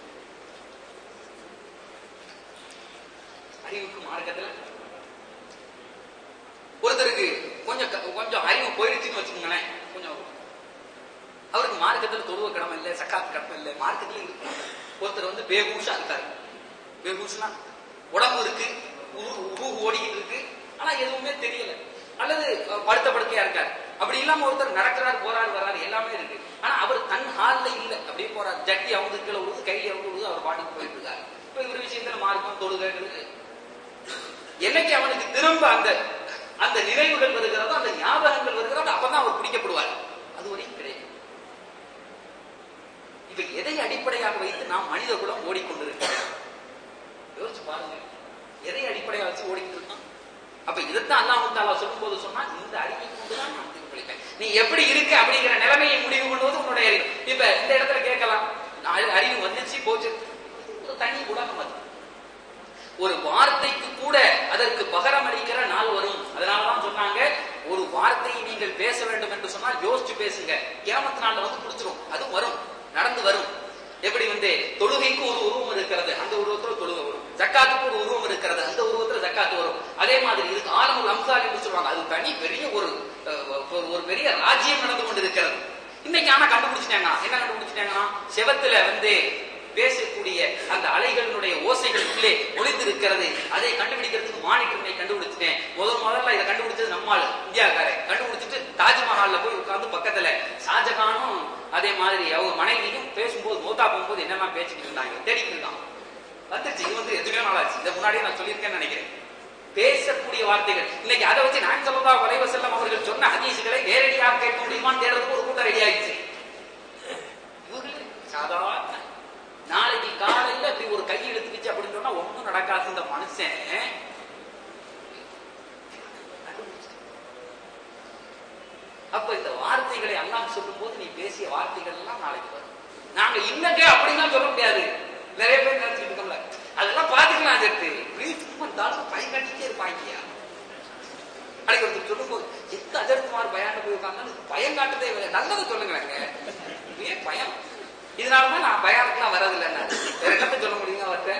அறிவுக்கு மார்க்கத்துல ஒருத்தருக்கு கொஞ்சம் க- கொஞ்சம் அறிவு போயிருச்சுன்னு வச்சுக்கோங்களேன் கொஞ்சம் அவருக்கு மார்க்கத்துல தொழுவ கடமை இல்லை சக்காத்து கடமை இல்லை மார்க்கத்துல இருக்கு ஒருத்தர் வந்து பேகூஷா இருக்காரு பேகூஷ்னா உடம்பு இருக்கு உரு- உருகு ஓடிக்கிட்டு இருக்கு ஆனா எதுவுமே தெரியல அல்லது அஹ், படுத்த படுக்கையா இருக்காரு அப்படி இல்லாம ஒருத்தர் நடக்கிறாரு போறாரு வராரு எல்லாமே இருக்கு ஆனா அவர் தன் ஹால்ல இல்ல அப்படியே போறாரு ஜட்டி அவங்க கீழே விழுது கையில அவங்க விழுது அவர் பாட்டுக்கு போயிட்டு இருக்காரு இப்ப இவர் விஷயத்துல மார்க்கம் தொழுகை என்னைக்கு அவனுக்கு திரும்ப அந்த அந்த நினைவுகள் வருகிறதோ அந்த ஞாபகங்கள் வருகிறதோ அப்பதான் அவர் பிடிக்கப்படுவார் அது வரைக்கும் கிடையாது இப்ப எதை அடிப்படையாக வைத்து நாம் மனித குலம் ஓடிக்கொண்டிருக்கிறோம் யோசிச்சு பாருங்க எதை அடிப்படையாக வச்சு ஓடிக்கிட்டு இருக்கோம் அப்ப இதைத்தான் அல்லாஹ் தாலா சொல்லும் போது சொன்னா இந்த அறிவை கொண்டுதான் நான் தீர்ப்பளிப்பேன் நீ எப்படி இருக்க அப்படிங்கிற நிலைமையை முடிவு கொள்வது உன்னுடைய அறிவு இப்ப இந்த இடத்துல கேட்கலாம் நான் அறிவு வந்துச்சு போச்சு ஒரு தனி உலகம் அது ஒரு வார்த்தைக்கு கூட அதற்கு பகரம் அளிக்கிற நாள் வரும் அதனாலதான் சொன்னாங்க ஒரு வார்த்தையை நீங்கள் பேச வேண்டும் என்று சொன்னால் யோசிச்சு பேசுங்க கியாமத்து நாள்ல வந்து புடிச்சிரும் அது வரும் நடந்து வரும் எப்படி வந்து தொழுகைக்கு ஒரு உருவம் இருக்கிறது அந்த உருவத்துல தொழுகை வரும் ஜக்காத்துக்கு ஒரு உருவம் இருக்கிறது அந்த உருவத்துல ஜக்காத்து வரும் அதே மாதிரி இதுக்கு ஆலமுல் அம்சால் என்று சொல்லுவாங்க அது தனி பெரிய ஒரு அஹ், ஒரு- ஒரு பெரிய ராஜ்யம் நடந்து கொண்டு இருக்கிறது இன்னைக்கு ஆனா கண்டுபிடிச்சிட்டாங்க என்ன கண்டுபிடிச்சிட்டாங்கன்னா செவத்துல வந்து பேசக்கூடிய அந்த அலைகளினுடைய ஓசைகளுக்குள்ளே ஒளிந்திருக்கிறது அதை கண்டுபிடிக்கிறதுக்கு மானிட்டரை கண்டுபிடிச்சிட்டேன் முதல் முதல்ல இதை கண்டுபிடிச்சது நம்மாள் இந்தியாக்காரன் கண்டுபிடிச்சிட்டு தாஜ்மஹால்ல போய் உட்கார்ந்து பக்கத்துல ஷாஜகானும் அதே மாதிரி அவங்க மனைவியும் பேசும்போது மூத்தா போகும்போது என்னெல்லாம் பேசிக்கிட்டு இருந்தாங்க தேடிக்கிட்டு இருக்கான் வந்துருச்சு இது வந்து எத்தனையோ நாளாச்சு இதை முன்னாடியே நான் சொல்லியிருக்கேன்னு நினைக்கிறேன் பேசக்கூடிய வார்த்தைகள் இன்னைக்கு அதை வச்சு நான் சொல்லதா வரைவ செல்லம் அவர்கள் சொன்ன ஹதீசுகளை நேரடியாக கேட்க முடியுமான்னு தேடுறதுக்கு ஒரு கூட்டம் ரெடி ஆயிடுச்சு இவர்களே சாதாரண நாளைக்கு காலையில இப்படி ஒரு கை எடுத்துக்கிச்சு அப்படின்னு சொன்னா ஒண்ணும் நடக்காது இந்த மனுஷன் அப்ப இந்த வார்த்தைகளை அல்லாஹ் சொல்லும் போது நீ பேசிய வார்த்தைகள் எல்லாம் நாளைக்கு வரும் நாங்க இல்லங்க அப்படிலாம் சொல்ல முடியாது நிறைய பேர் நினைச்சிட்டு இருக்கோம்ல அதெல்லாம் பாத்துக்கலாம் சேர்த்து சும்மா இருந்தாலும் பயம் கட்டிட்டே இருப்பாங்கயா அன்னைக்கு ஒருத்தர் சொல்லும்போது எந்த அஜர்குமார் பயாண்ட போய் உட்கார்ந்தாலும் பயம் காட்டுதே இல்லை. நல்லதை சொல்லுங்களேங்க ஏன் பயம் இதனாலதான் நான் பயானுக்குலாம் வர்றதில்லை நான் வேற என்னத்த சொல்ல முடியுங்க அவர்கிட்ட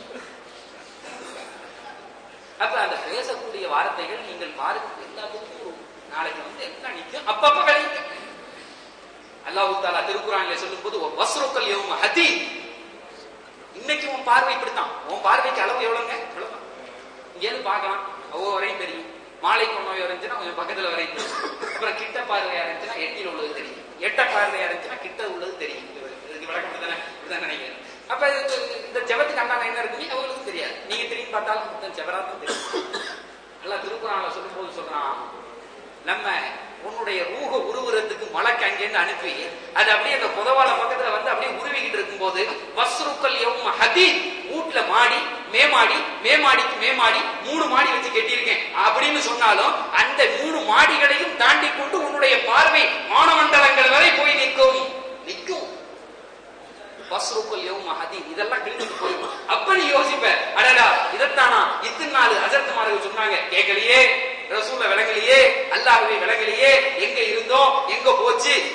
அப்ப அந்த பேசக்கூடிய வார்த்தைகள் நீங்கள் பாருங்க எல்லாத்துக்கும் ஒரு நாளைக்கு வந்து எல்லாம் நிற்கும் அப்பப்ப விளையுங்க அல்லாஹ் தாலா திருக்குறான்ல சொல்லும்போது வஸ்ருக்கல் யௌம ஹதி இன்னைக்கு உன் பார்வை இப்படித்தான் உன் பார்வைக்கு அளவு எவ்வளவுங்க இவ்வளவுதான் இங்க இருந்து பார்க்கலாம் ஒவ்வொரு வரையும் தெரியும் மாலை கொண்டவை இருந்துச்சுன்னா கொஞ்சம் பக்கத்துல வரையும் தெரியும் அப்புறம் கிட்ட பார்வையா இருந்துச்சுன்னா எட்டில உள்ளது தெரியும் எட்ட பார்வையா இருந்துச்சுன்னா கிட்ட உள்ளது தெரியும் இது- இதுக்கு விளக்கம் தானே இப்படிதான் நினைக்கிறேன் அப்ப இது- இந்த செவத்துக்கு அண்ணா என்ன இருக்குன்னு அவங்களுக்கு தெரியாது நீங்க திரும்பி பார்த்தாலும் இந்த செவரா தான் தெரியும் நல்லா திருக்குறான்ல சொல்லும்போது சொல்றான் நம்ம உன்னுடைய ரூஹ உருவுறதுக்கு மலக்கு அங்கேருந்து அனுப்பி அது அப்படியே அந்த புதவால பக்கத்துல வந்து அப்படியே உருவிக்கிட்டு இருக்கும்போது வஸ்ருக்கல் யௌம ஹதி வீட்டுல மாடி மேமாடி மேமாடிக்கு மேமாடி மூணு மாடி வச்சு கட்டியிருக்கேன் அப்படின்னு சொன்னாலும் அந்த மூணு மாடிகளையும் தாண்டி கொண்டு உன்னுடைய பார்வை வானமண்டலங்கள் வரை போய் நிற்கும் நிற்கும் வஸ்ருக்குல் யௌம ஹதி இதெல்லாம் கிழிஞ்சு போயிடும் அப்ப நீ யோசிப்ப அடடா இதத்தானா இத்தனை நாள் அசர்த்துமார்கள் சொன்னாங்க கேட்கலையே ரசூல விளங்கலையே அல்லாஹ்வை விளங்கலையே எங்க இருந்தோம்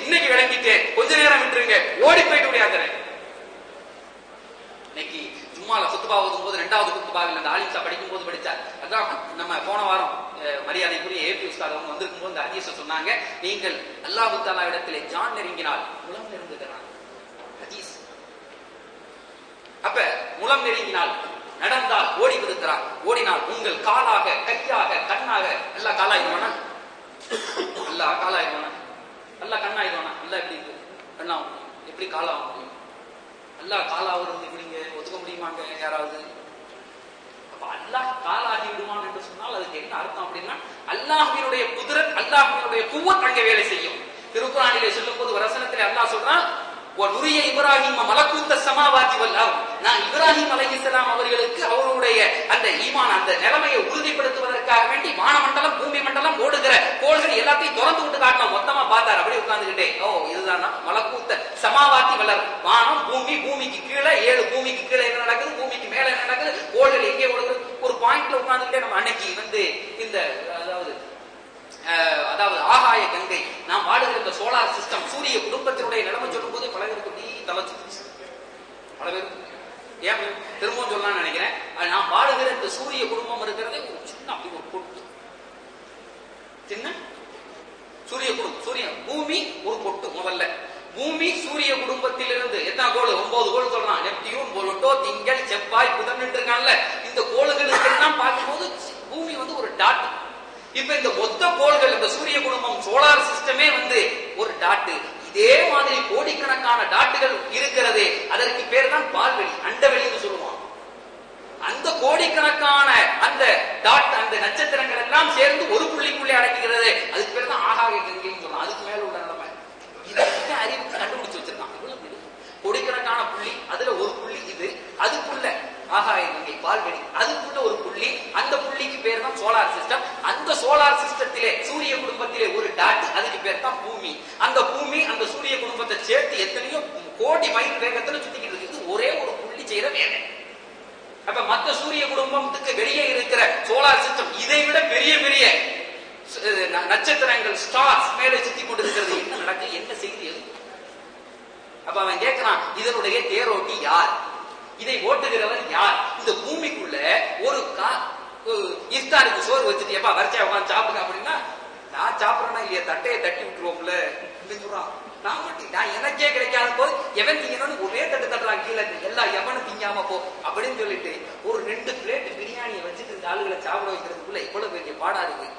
இன்னைக்கு விளங்கிட்டேன் கொஞ்ச நேரம் விட்டுருங்க ஓடி போயிட்டு முடியாதுறேன் இன்னைக்கு ஜும்மால குத்துபா ஓதும் போது ரெண்டாவது குத்துபாவில் அந்த ஆலிம்சா படிக்கும் போது படிச்சார் அதான் நம்ம போன வாரம் அஹ், மரியாதைக்குரிய ஏபி உஸ்தாத் அவங்க வந்திருக்கும் போது இந்த ஹதீஸ சொன்னாங்க நீங்கள் அல்லாஹு தாலா இடத்திலே ஜான் நெருங்கினால் முலம் நெருங்குகிறான் ஹதீஸ் அப்ப முலம் நெருங்கினால் நடந்தால் ஓடி இருக்கிறார் ஓடினால் உங்கள் காலாக கையாக கண்ணாக எல்லாம் காலாயிருவானா எல்லாம் காலாயிருவானா எல்லாம் கண்ணாயிருவானா எல்லாம் எப்படி இருக்கு கண்ணா எப்படி காலாக முடியும் அல்லாஹ் காலாவது எப்படிங்க ஒத்துக்க முடியுமாங்க யாராவது அப்ப அல்லாஹ் காலாகி விடுவான் என்று சொன்னால் அதுக்கு என்ன அர்த்தம் அப்படின்னா அல்லாஹ்வினுடைய குதிரத் அல்லாஹ்வினுடைய குவத் அங்கே வேலை செய்யும் திருக்குறானிலே சொல்லும் போது வசனத்திலே அல்லாஹ் சொல்றான் நுரிய இப்ராஹிம் மலக்கூத்த சமாவாதி வல்லாம் நான் இப்ராஹிம் அலைஹிஸ்ஸலாம் அவர்களுக்கு அவருடைய அந்த ஈமான் அந்த நிலைமையை உறுதிப்படுத்துவதற்காக வேண்டி வானமண்டலம் பூமி மண்டலம் ஓடுகிற கோள்கள் எல்லாத்தையும் திறந்து விட்டு காட்டலாம் மொத்தமா பார்த்தார் அப்படியே உட்கார்ந்துகிட்டே ஓ இதுதான் சமாவாத்தி சமாவாத்தி வளர் வானம் பூமி பூமிக்கு கீழே ஏழு பூமிக்கு கீழே என்ன நடக்குது பூமிக்கு மேல என்ன நடக்குது கோள்கள் எங்கே ஓடுது ஒரு பாயிண்ட்ல உட்கார்ந்துகிட்டே நம்ம அன்னைக்கு வந்து இந்த அதாவது அஹ், அதாவது ஆகாய கங்கை நாம் வாழுகிற இந்த சோலார் சிஸ்டம் சூரிய குடும்பத்தினுடைய நிலைமை சொல்லும் போது பல பேருக்கு அப்படி தலை சுத்துச்சு. பல பேர் ஏன் திரும்பவும் சொல்லலாம்னு நினைக்கிறேன் அது நாம் வாழுகிற இந்த சூரிய குடும்பம் இருக்கிறதே ஒரு சின்ன அப்படி ஒரு பொட்டு சின்ன சூரிய குடும்பம் சூரியன் பூமி ஒரு பொட்டு முதல்ல பூமி சூரிய குடும்பத்திலிருந்து எத்தனை கோள் ஒன்பது கோள் சொல்றான் நெப்டியூன் பொருட்டோ திங்கள் செவ்வாய் புதன் இருக்கான்ல இந்த கோள்களுக்கு எல்லாம் பார்க்கும்போது பூமி வந்து ஒரு டாட் இப்ப இந்த மொத்த கோள்கள் இந்த சூரிய குடும்பம் சோலார் சிஸ்டமே வந்து ஒரு டாட்டு இதே மாதிரி கோடிக்கணக்கான டாட்டுகள் இருக்கிறது அதற்கு பேர் தான் பால்வெளி அண்டவெளின்னு சொல்லுவான் அந்த கோடிக்கணக்கான அந்த டாட் அந்த நட்சத்திரங்கள் எல்லாம் சேர்ந்து ஒரு புள்ளிக்குள்ளே அடங்குகிறது அதுக்கு பேர் தான் ஆகாய கங்கைன்னு சொல்லலாம் அதுக்கு மேல உள்ள நிலைமை இதை அறிவுக்கு கண்டுபிடிச்சு வச்சிருக்கான் இவ்வளவு பெரிய கோடிக்கணக்கான புள்ளி அதுல ஒரு புள்ளி இது அதுக்குள்ள ஆகாய கங்கை பால்வெளி அதுக்குள்ள ஒரு புள்ளி அந்த புள்ளிக்கு பேர் தான் சோலார் சிஸ்டம் அந்த சோலார் சிஸ்டத்திலே சூரிய குடும்பத்திலே ஒரு டாட் அதுக்கு பேர் தான் பூமி அந்த பூமி அந்த சூரிய குடும்பத்தை சேர்த்து எத்தனையோ கோடி மைல் வேகத்துல சுத்திக்கிட்டு இருக்கு இது ஒரே ஒரு புள்ளி செய்யற வேலை அப்ப மத்த சூரிய குடும்பத்துக்கு வெளியே இருக்கிற சோலார் சிஸ்டம் இதை விட பெரிய பெரிய அஹ், ந- நட்சத்திரங்கள் ஸ்டார்ஸ் மேலே சுத்தி கொண்டிருக்கிறது என்ன நடக்கு என்ன செய்தி அது அப்ப அவன் கேட்கிறான் இதனுடைய தேரோட்டி யார் இதை ஓட்டுகிறவர் யார் இந்த பூமிக்குள்ள ஒரு கா ஒரு இஃப்தாருக்கு சோறு வச்சுட்டு எப்பா வரிசையா உட்காந்து சாப்பிடுங்க அப்படின்னா நான் சாப்பிடறேன்னா இல்லையா தட்டையை தட்டி விட்டுருவோம்ல அப்படின்னு சொல்றான் நான் மட்டும் நான் எனக்கே கிடைக்காத போது எவன் திங்கணும்னு ஒரே தட்டு தட்டுறான் கீழே இருந்து. எல்லா எவனும் திங்காம போ அப்படின்னு சொல்லிட்டு ஒரு ரெண்டு பிளேட் பிரியாணியை வச்சுட்டு இந்த ஆளுகளை சாப்பிட வைக்கிறதுக்குள்ள இவ்வளவு பெரிய பாடா இருக்கு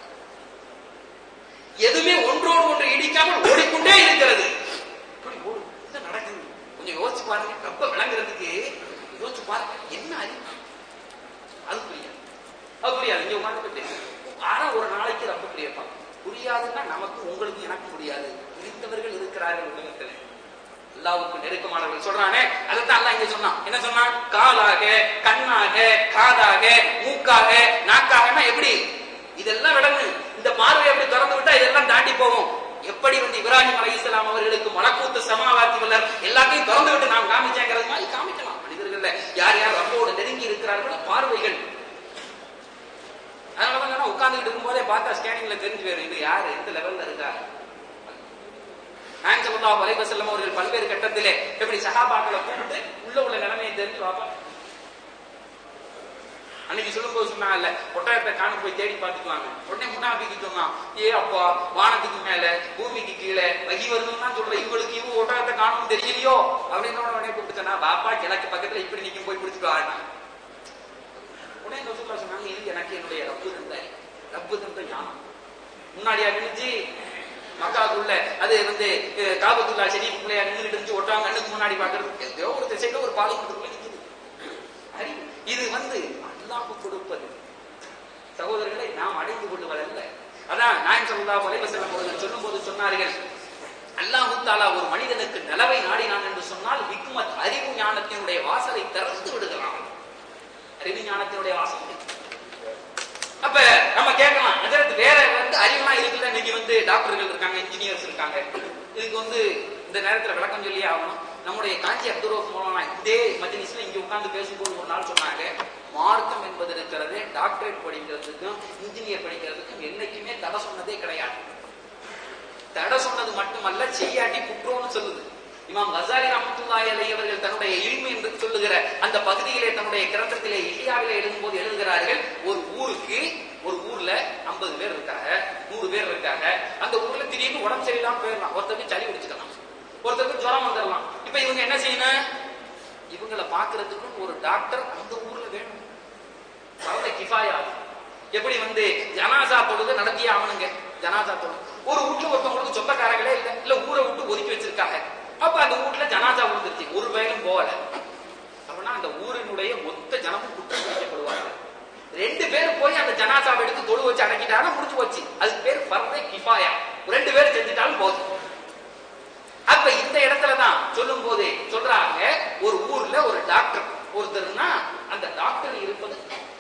எதுவுமே ஒன்றோடு ஒன்று இடிக்காமல் ஓடிக்கொண்டே இருக்கிறது இப்படி ஓடும் என்ன நடக்குது கொஞ்சம் யோசிச்சு பாருங்க ரொம்ப விளங்குறதுக்கு யோசிச்சு பாருங்க என்ன அறிவு அது புரியாது அது புரியாது இங்க உட்காந்துட்டு ஆனா ஒரு நாளைக்கு ரொம்ப புரியப்பான் புரியாதுன்னா நமக்கு உங்களுக்கு எனக்கு புரியாது புரிந்தவர்கள் இருக்கிறார்கள் உலகத்துல அல்லாவுக்கு நெருக்கமானவர்கள் சொல்றானே அதைத்தான் அல்லாஹ் இங்க சொன்னான் என்ன சொன்னான் காலாக கண்ணாக காதாக மூக்காக நாக்காகனா எப்படி இதெல்லாம் விடங்கு இந்த பார்வை எப்படி திறந்து விட்டா இதெல்லாம் தாண்டி போகும் எப்படி வந்து இப்ராஹிம் அலைஹிஸ்ஸலாம் அவர்களுக்கு மலக்கூத்து சமாவாத்தி வல்லர் எல்லாத்தையும் திறந்து விட்டு நாம் காமிச்சேங்கிறது மாதிரி காமிக்கலாம் மனிதர்கள்ல யார் யார் ரப்போடு நெருங்கி இருக்கிறார்களோ பார்வைகள் அதனாலதான் நான் உட்கார்ந்துட்டு இருக்கும்போதே பார்த்தா ஸ்கேனிங்ல தெரிஞ்சு போயிடும் இது யாரு எந்த லெவல்ல இருக்கா நாயகம் ஸல்லல்லாஹு அலைஹி வஸல்லம் அவர்கள் பல்வேறு கட்டத்திலே எப்படி சஹாபாக்களை கூப்பிட்டு உள்ள உள்ள நிலைமையை தெரிஞ்சு வாப்பா அன்னைக்கு சொல்லும்போது சொன்னாங்கல்ல ஒட்டகத்தை காண போய் தேடி பார்த்துக்குவாங்க உடனே முன்னாபிக்கு சொன்னான் ஏ அப்பா வானத்துக்கு மேல பூமிக்கு கீழே வகி வருதுன்னு சொல்ற இவங்களுக்கு இவங்க ஒட்டகத்தை காணும் தெரியலையோ அப்படின்னு உடனே கூப்பிட்டு சொன்னா பாப்பா கிழக்கு பக்கத்துல இப்படி நிக்கும் போய் பிடிச்சிட்டு வாங்க உடனே ரசூலுல்லாஹ் சொன்னாங்க இது எனக்கு என்னுடைய ரப்பு தந்தாய் ரப்பு தந்த ஞானம் முன்னாடியா நினைச்சு மக்காவுக்குள்ள அது வந்து அஹ், காபத்துல்லா ஷெரீஃபுக்குள்ளே நின்றுட்டு இருந்துச்சு ஒட்டாங்க கண்ணுக்கு முன்னாடி பாக்குறது ஏதோ ஒரு திசையில ஒரு பாலிமரத்துக்குள்ள நிக்குது அறிவு. இது வந்து அல்லாஹ் கொடுப்பது சகோதரர்களை நாம் அடைந்து கொள்வதல்ல அதான் நாயம் சொல்லா வலைவசல்லம் அவர்கள் சொல்லும் போது சொன்னார்கள் அல்லாஹு தாலா ஒரு மனிதனுக்கு நலவை நாடினான் என்று சொன்னால் ஹிக்மத் அறிவு ஞானத்தினுடைய வாசலை திறந்து விடுகிறான் அறிவு ஞானத்தினுடைய வாசல் அப்ப நம்ம கேட்கலாம் அதற்கு வேற வந்து அறிவுலாம் இருக்குல்ல இன்னைக்கு வந்து டாக்டர்கள் இருக்காங்க இன்ஜினியர்ஸ் இருக்காங்க இதுக்கு வந்து இந்த நேரத்துல விளக்கம் சொல்லியே ஆகணும் நம்முடைய காஞ்சி அப்துல் ரவுஃப் மூலமா இதே மஜ்லிஸ்ல இங்க உட்கார்ந்து பேசும்போது ஒரு நாள் சொன்னாங்க மார்க்கம் என்பது இருக்கிறது டாக்டரேட் படிக்கிறதுக்கும் இன்ஜினியர் படிக்கிறதுக்கும் என்னைக்குமே தடை சொன்னதே கிடையாது தடை சொன்னது மட்டுமல்ல செய்யாட்டி குற்றம்னு சொல்லுது இமாம் கசாலி ரஹமத்துல்லாஹி அலைஹி அவர்கள் தன்னுடைய இல்மு என்று சொல்லுகிற அந்த பகுதியிலே தன்னுடைய கிரந்தத்திலே இஹியாவிலே எழுதும்போது எழுதுகிறார்கள் ஒரு ஊருக்கு ஒரு ஊர்ல 50 பேர் இருக்காங்க நூறு பேர் இருக்காங்க அந்த ஊர்ல திடீர்னு உடம்பு சரியில்லாம போயிடலாம் ஒருத்தருக்கு சளி பிடிச்சுக்கலாம் ஒருத்தருக்கு ஜுரம் வந்துடலாம் இப்ப இவங்க என்ன செய்யணும் இவங்களை பாக்குறதுக்கும் ஒரு டாக்டர் அந்த ஊர்ல வேணும் பரத கிஃபாயா எப்படி வந்து ஜனாசா தொழுது நடத்தியே ஆகணுங்க ஜனாசா தொழுது ஒரு வீட்டுல ஒருத்தவங்களுக்கு சொந்தக்காரங்களே இல்ல இல்ல ஊரை விட்டு ஒதுக்கி வச்சிருக்காங்க அப்ப அந்த வீட்டுல ஜனாசா விழுந்துருச்சு ஒரு வயலும் போகல அப்படின்னா அந்த ஊரினுடைய மொத்த ஜனமும் குற்றம் பிடிக்கப்படுவார்கள் ரெண்டு பேர் போய் அந்த ஜனாசாவை எடுத்து தொழு வச்சு அடக்கிட்டாலும் முடிஞ்சு போச்சு அதுக்கு பேர் பரத கிஃபாயா ரெண்டு பேர் செஞ்சுட்டாலும் போதும் அப்ப இந்த இடத்துலதான் சொல்லும் போதே சொல்றாங்க ஒரு ஊர்ல ஒரு டாக்டர் ஒருத்தர்னா அந்த டாக்டர் இருப்பது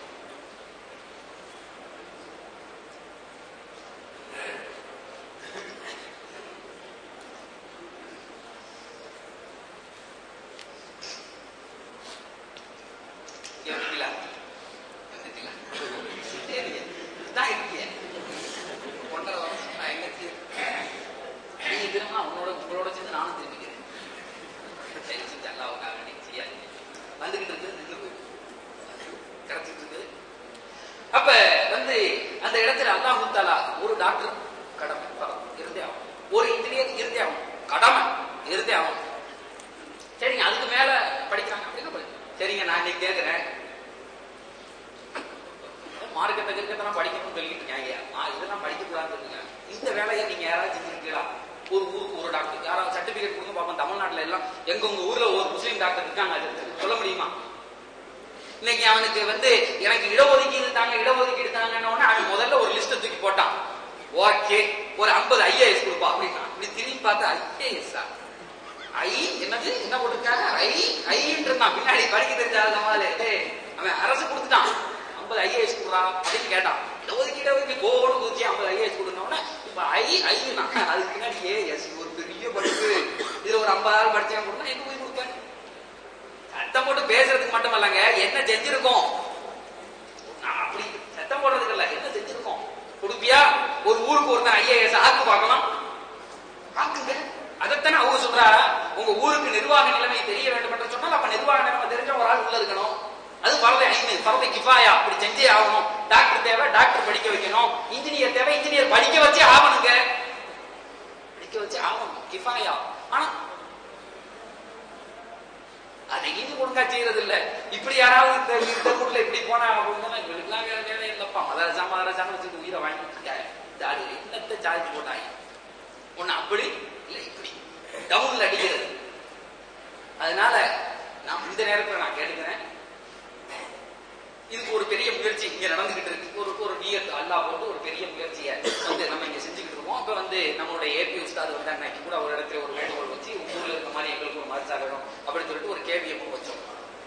இங்க வந்துட்டீங்களா? வந்துட்டீங்களா? சரிங்க. இதான் இருக்கீங்க. ஒன்றரை வருஷம் நான் எங்க தீர்வு? நீங்க திரும்ப உன்னோட உங்களோட சேர்ந்து நானும் திரும்பிக்கிறேன் சரி, செஞ்சு அல்லாவுக்காக வேண்டி செய்யாது வந்துகிட்டு இருக்குது நின்று போயிடும் கிடைச்சிட்டு இருக்குது அப்ப வந்து அந்த இடத்துல அல்லாஹு தாலா ஒரு டாக்டர் கடமை பரம், இருந்தே ஆகும் ஒரு இன்ஜினியர் இருந்தே ஆகும் கடமை இருந்தே ஆகும் சரிங்க அதுக்கு மேல படிக்கிறாங்க அப்படின்னா படி. சரிங்க நான் இன்னைக்கு கேட்கிறேன் மார்க்கத்தை கிருக்கத்தெல்லாம் படிக்கணும்னு சொல்லிட்டு இருக்காங்க ஆ, இதெல்லாம் படிக்க கூடாதுன்னு சொல்லுங்க இந்த வேலையை நீங்க யாராவது செஞ்சிருக்கீங்களா ஒரு ஊருக்கு ஒரு டாக்டர் யாராவது சர்டிபிகேட் கொடுங்க பார்ப்போம் தமிழ்நாட்டுல எல்லாம் எங்க உங்க ஊர்ல ஒரு முஸ்லீம் டாக்டர் இருக்காங்க அது சொல்ல முடியுமா இன்னைக்கு அவனுக்கு வந்து எனக்கு இடஒதுக்கீடு தாங்க இடஒதுக்கீடு தாங்கன்னு உடனே அவன் முதல்ல ஒரு லிஸ்ட் தூக்கி போட்டான் ஓகே ஒரு 50 ஐஏஎஸ் கொடுப்பா அப்படின்னா இப்படி திரும்பி பார்த்தா ஐஏஎஸ் ஐ என்னது என்ன போட்டிருக்காங்க ஐ ஐன்னு இருந்தான் பின்னாடி படிக்க தெரிஞ்சாத மாதிரி டேய், அவன் அரசு கொடுத்துட்டான் 50 ஐஏஎஸ் கொடுறா அப்படின்னு கேட்டான் இடஒதுக்கீடு ஒதுக்கி கோவணும் குதிச்சு 50 ஐஏஎஸ் கொடுனோடனே இப்ப ஐ ஐனா அதுக்கு பின்னாடி ஏஎஸ் ஒரு பெரிய படிப்பு இதுல ஒரு 50 ஆள் படிச்சேன் அப்படின்னா எங்க போய் கொடுப்பேன் சத்தம் போட்டு பேசுறதுக்கு மட்டும் இல்லங்க என்ன செஞ்சிருக்கோம் நான் அப்படி சத்தம் போடுறதுக்கு இல்ல என்ன செஞ்சிருக்கோம் கொடுப்பியா ஒரு ஊருக்கு ஒருத்தன் ஐஏஎஸ் ஆக்கு பார்க்கலாம் ஆக்குங்க அதைத்தானே அவங்க சொல்றா உங்க ஊருக்கு நிர்வாக நிலைமை தெரிய வேண்டும் என்று சொன்னால் அப்ப நிர்வாக நிலைமை தெரிஞ்ச ஒரு ஆள் உள்ள இருக்கணும் அது பரதை ஐந்து பரதை கிஃபாயா அப்படி செஞ்சே ஆகணும் டாக்டர் தேவை டாக்டர் படிக்க வைக்கணும் இன்ஜினியர் தேவை இன்ஜினியர் படிக்க வச்சே ஆகணுங்க படிக்க வச்சே ஆகணும் கிஃபாயா ஆனா அதையும் ஒழுங்கா செய்யறது இல்ல இப்படி யாராவது இந்த இந்த ஊர்ல இப்படி போனா அப்படின்னு எங்களுக்குலாம் வேற வேலை இல்லப்பா மதரசா மதரசான்னு வச்சுட்டு உயிரை வாங்கிட்டு இருக்காங்க ஜாதி என்னத்தை சார்ஜ் போட்டாங்க ஒண்ணு அப்படி இல்ல இப்படி டவுன்ல அடிக்கிறது அதனால நான் இந்த நேரத்துல நான் கேட்டுக்கிறேன் இதுக்கு ஒரு பெரிய முயற்சி இங்க நடந்துகிட்டு இருக்கு ஒரு ஒரு நியத் அல்லா போட்டு ஒரு பெரிய முயற்சியை வந்து நம்ம இங்க செஞ்சுக்கிட்டு இருக்கோம் இப்ப வந்து நம்மளுடைய ஏபி உஸ்தாது வந்து அன்னைக்கு கூட ஒரு இடத்துல ஒரு வேண்டுகோள் வச்சு உங்க ஊர்ல இருக்க மாதிரி எங்களுக்கு ஒரு மருத்துவ வேணும் அப்படின்னு சொல்லிட்டு ஒரு கேள்வியை வச்சோம்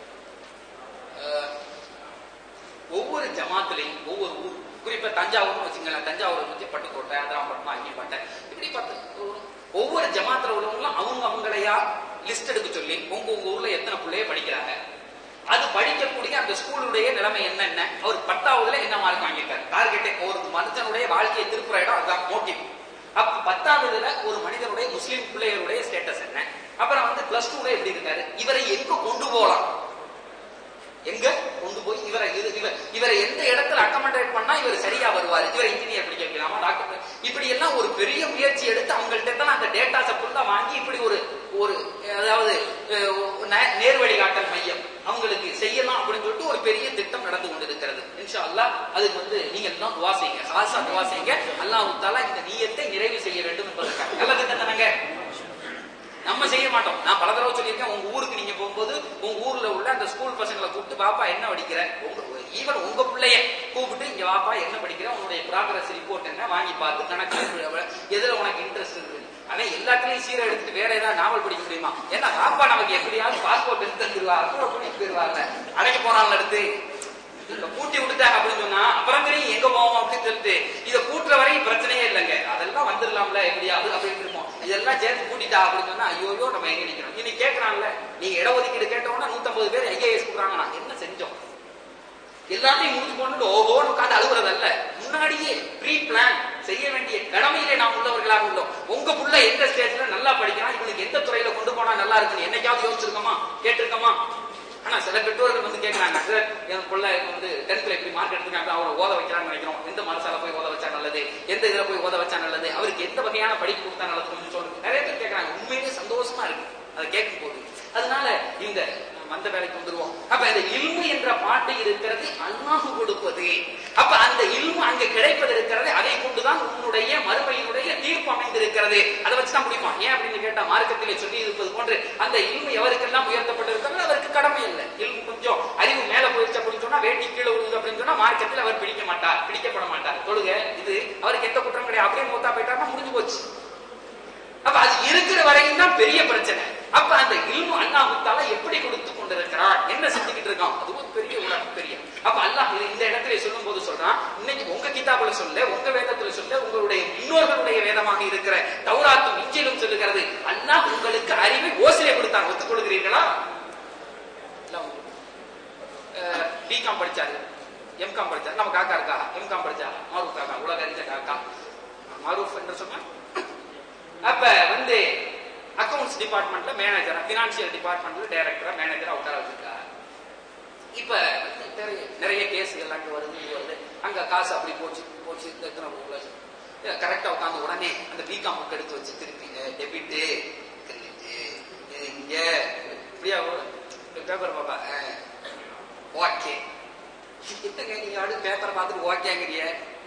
அஹ், ஒவ்வொரு ஜமாத்துலையும் ஒவ்வொரு ஊர் குறிப்பா தஞ்சாவூர்னு வச்சுங்களேன் தஞ்சாவூர் வச்சு பட்டுக்கோட்டை அதிராம்பட்டினம் அங்கிப்பட்டை இப்படி பார்த்து ஒவ்வொரு ஜமாத்துல உள்ளவங்களும் அவங்க அவங்களையா லிஸ்ட் எடுக்க சொல்லி உங்க உங்க ஊர்ல எத்தனை பிள்ளைய படிக்கிறாங்க அது படிக்கக்கூடிய அந்த ஸ்கூலுடைய நிலைமை என்னென்ன அவர் பத்தாவதுல என்ன மார்க் வாங்கியிருக்காரு டார்கெட்டே ஒரு மனுஷனுடைய வாழ்க்கையை திருப்புற இடம் அதுதான் மோட்டிவ் அப்ப பத்தாவதுல ஒரு மனிதனுடைய முஸ்லீம் பிள்ளைகளுடைய ஸ்டேட்டஸ் என்ன அப்புறம் வந்து பிளஸ் டூல எப்படி இருக்காரு இவரை எங்க கொண்டு போகலாம் எங்க கொண்டு போய் இவரை இது- இவர் இவரை எந்த இடத்துல அக்கமடேட் பண்ணா இவர் சரியா வருவாரு இவர் இன்ஜினியர் படிக்க வைக்கலாமா டாக்டர் இப்படி எல்லாம் ஒரு பெரிய முயற்சி எடுத்து அவங்கள்ட்ட தான் அந்த டேட்டாஸை ஃபுல்லா வாங்கி இப்படி ஒரு ஒரு அதாவது அஹ், நே- நேர்வழி காட்டல் மையம் அவங்களுக்கு செய்யலாம் அப்படின்னு சொல்லிட்டு ஒரு பெரிய திட்டம் நடந்து கொண்டிருக்கிறது இன்ஷா அல்லாஹ் அதுக்கு வந்து நீங்க எல்லாம் துவா செய்யுங்க சாசா துவா செய்யுங்க அல்லாஹ் தாலா இந்த நீயத்தை நிறைவு செய்ய வேண்டும் என்பதற்காக நல்ல திட்டம் தானங்க நம்ம செய்ய மாட்டோம் நான் பல தடவை சொல்லியிருக்கேன் உங்க ஊருக்கு நீங்க போகும்போது உங்க ஊர்ல உள்ள அந்த ஸ்கூல் பசங்களை கூப்பிட்டு பாப்பா என்ன படிக்கிற உங்க ஈவன் உங்க பிள்ளைய கூப்பிட்டு இங்க வாப்பா என்ன படிக்கிற உன்னுடைய ப்ராக்ரஸ் ரிப்போர்ட் என்ன வாங்கி பார்த்து கணக்கு எவ்வளவு, எதுல உனக்கு இன்ட்ரெஸ்ட் இருக்கு அவன் எல்லாத்துலயும் சீரை எடுத்துட்டு வேற ஏதாவது நாவல் படிக்க முடியுமா ஏன்னா பாப்பா நமக்கு எப்படியாவது பாஸ்போர்ட் எடுத்து தந்துருவா அப்புறம் பண்ணிட்டு போயிருவாங்க அடைக்க போறாங்க எடுத்து இத பூட்டி விட்டுட்டாங்க அப்படின்னு சொன்னா அப்புறம் தெரியும் எங்க போவோம் அப்படின்னு சொல்லிட்டு இத கூட்டுற வரையும் பிரச்சனையே இல்லைங்க அதெல்லாம் வந்துடலாம்ல எப்படியாவது அப்படின்னு இருப்போம் இதெல்லாம் சேர்த்து கூட்டிட்டா அப்படின்னு சொன்னா ஐயோ நம்ம எங்க நிக்கணும் இன்னைக்கு கேட்கறாங்கல்ல நீங்க இடஒதுக்கீடு கேட்டவொன்னா நூத்தம்பது பேர் ஐஏஎஸ் கொடுக்குறாங்க நான் என்ன செஞ்சோம் எல்லாத்தையும் முடிச்சு கொண்டு ஓஹோன்னு உட்காந்து அழுகுறது அல்ல முன்னாடியே ப்ரீ பிளான் செய்ய வேண்டிய கடமையிலே நாம் உள்ளவர்களாக உள்ளோம் உங்க புள்ள எந்த ஸ்டேஜ்ல நல்லா படிக்கிறான் இவனுக்கு எந்த துறையில கொண்டு போனா நல்லா இருக்குன்னு என்னைக்காவது யோசிச்சிருக்கோமா கேட்டிருக்கோமா ஆனா சில பெற்றோர்கள் வந்து கேட்கறாங்க சார் என் பிள்ளை வந்து டென்த்ல இப்படி மார்க் எடுத்துக்காங்க அவரை ஓத வைக்கிறான்னு நினைக்கிறோம் எந்த மனசால போய் ஓத வச்சா நல்லது எந்த இதுல போய் ஓத வச்சா நல்லது அவருக்கு எந்த வகையான படிப்பு கொடுத்தா நல்லதுன்னு சொல்லுங்க நிறைய பேர் கேட்கறாங்க உண்மையிலேயே சந்தோஷமா இருக்கு அதை கேட்கும் போது அதனால இந்த மந்த வேலைக்கு வந்துருவோம் அப்ப இந்த இல்மு என்ற பாட்டு இருக்கிறது அல்லாஹ் கொடுப்பது அப்ப அந்த இல்மு அங்க கிடைப்பது இருக்கிறது அதை கொண்டுதான் உன்னுடைய மறுமையினுடைய தீர்ப்பு அமைந்திருக்கிறது அதை வச்சுதான் முடியுமா ஏன் அப்படின்னு கேட்டா மார்க்கத்திலே சொல்லி இருப்பது போன்று அந்த இல்மு எவருக்கெல்லாம் உயர்த்தப்பட்டிருக்கிறது அவருக்கு கடமை இல்லை இல்மு கொஞ்சம் அறிவு மேல போயிடுச்சு அப்படின்னு சொன்னா வேட்டி கீழே விழுந்து அப்படின்னு சொன்னா மார்க்கத்தில் அவர் பிடிக்க மாட்டார் பிடிக்கப்பட மாட்டார் தொழுக இது அவருக்கு எந்த குற்றம் கிடையாது அப்படியே மூத்தா போயிட்டாருன்னா முடிஞ்சு போச்சு அப்ப அது இருக்கிற வரையும் தான் பெரிய பிரச்சனை அப்ப அந்த இல்மு அல்லாஹுத்தால எப்படி கொடுத்து கொண்டிருக்கிறான் என்ன செஞ்சுக்கிட்டு இருக்கான் அது ஒரு பெரிய உலகம் பெரிய அப்ப அல்லாஹ் இது இந்த இடத்துல சொல்லும் போது சொல்றான் இன்னைக்கு உங்க கிதாபுல சொல்ல உங்க வேதத்துல சொல்ல உங்களுடைய முன்னோர்களுடைய வேதமாக இருக்கிற தௌராத்தும் இஞ்சிலும் சொல்லுகிறது அல்லாஹ் உங்களுக்கு அறிவை ஓசிலே கொடுத்தான் ஒத்துக்கொள்கிறீர்களா பிகாம் படிச்சாரு எம்காம் படிச்சாரு நம்ம காக்கா இருக்கா எம்காம் படிச்சா மாரூப் காக்கா உலக அறிஞ்ச காக்கா மாரூப் என்று சொன்னா அப்ப வந்து அக்கவுண்ட்ஸ் டிபார்ட்மெண்ட்ல மேனேஜரா பினான்சியல் டிபார்ட்மெண்ட்ல டைரக்டரா மேனேஜரா உட்கார வச்சிருக்காரு இப்ப வந்து நிறைய நிறைய கேஸ்கள் அங்க வருது இங்க வருது அங்க காசு அப்படி போச்சு போச்சு இந்த எத்தனை கரெக்டா உட்காந்து உடனே அந்த பிகாம் புக் எடுத்து வச்சு திருப்பி டெபிட் கிரெடிட் இது இங்க இப்படியா பேப்பர் பாப்பா ஓகே என்னங்க நீங்க அடுத்து பேப்பரை பார்த்துட்டு ஓகேங்கிறிய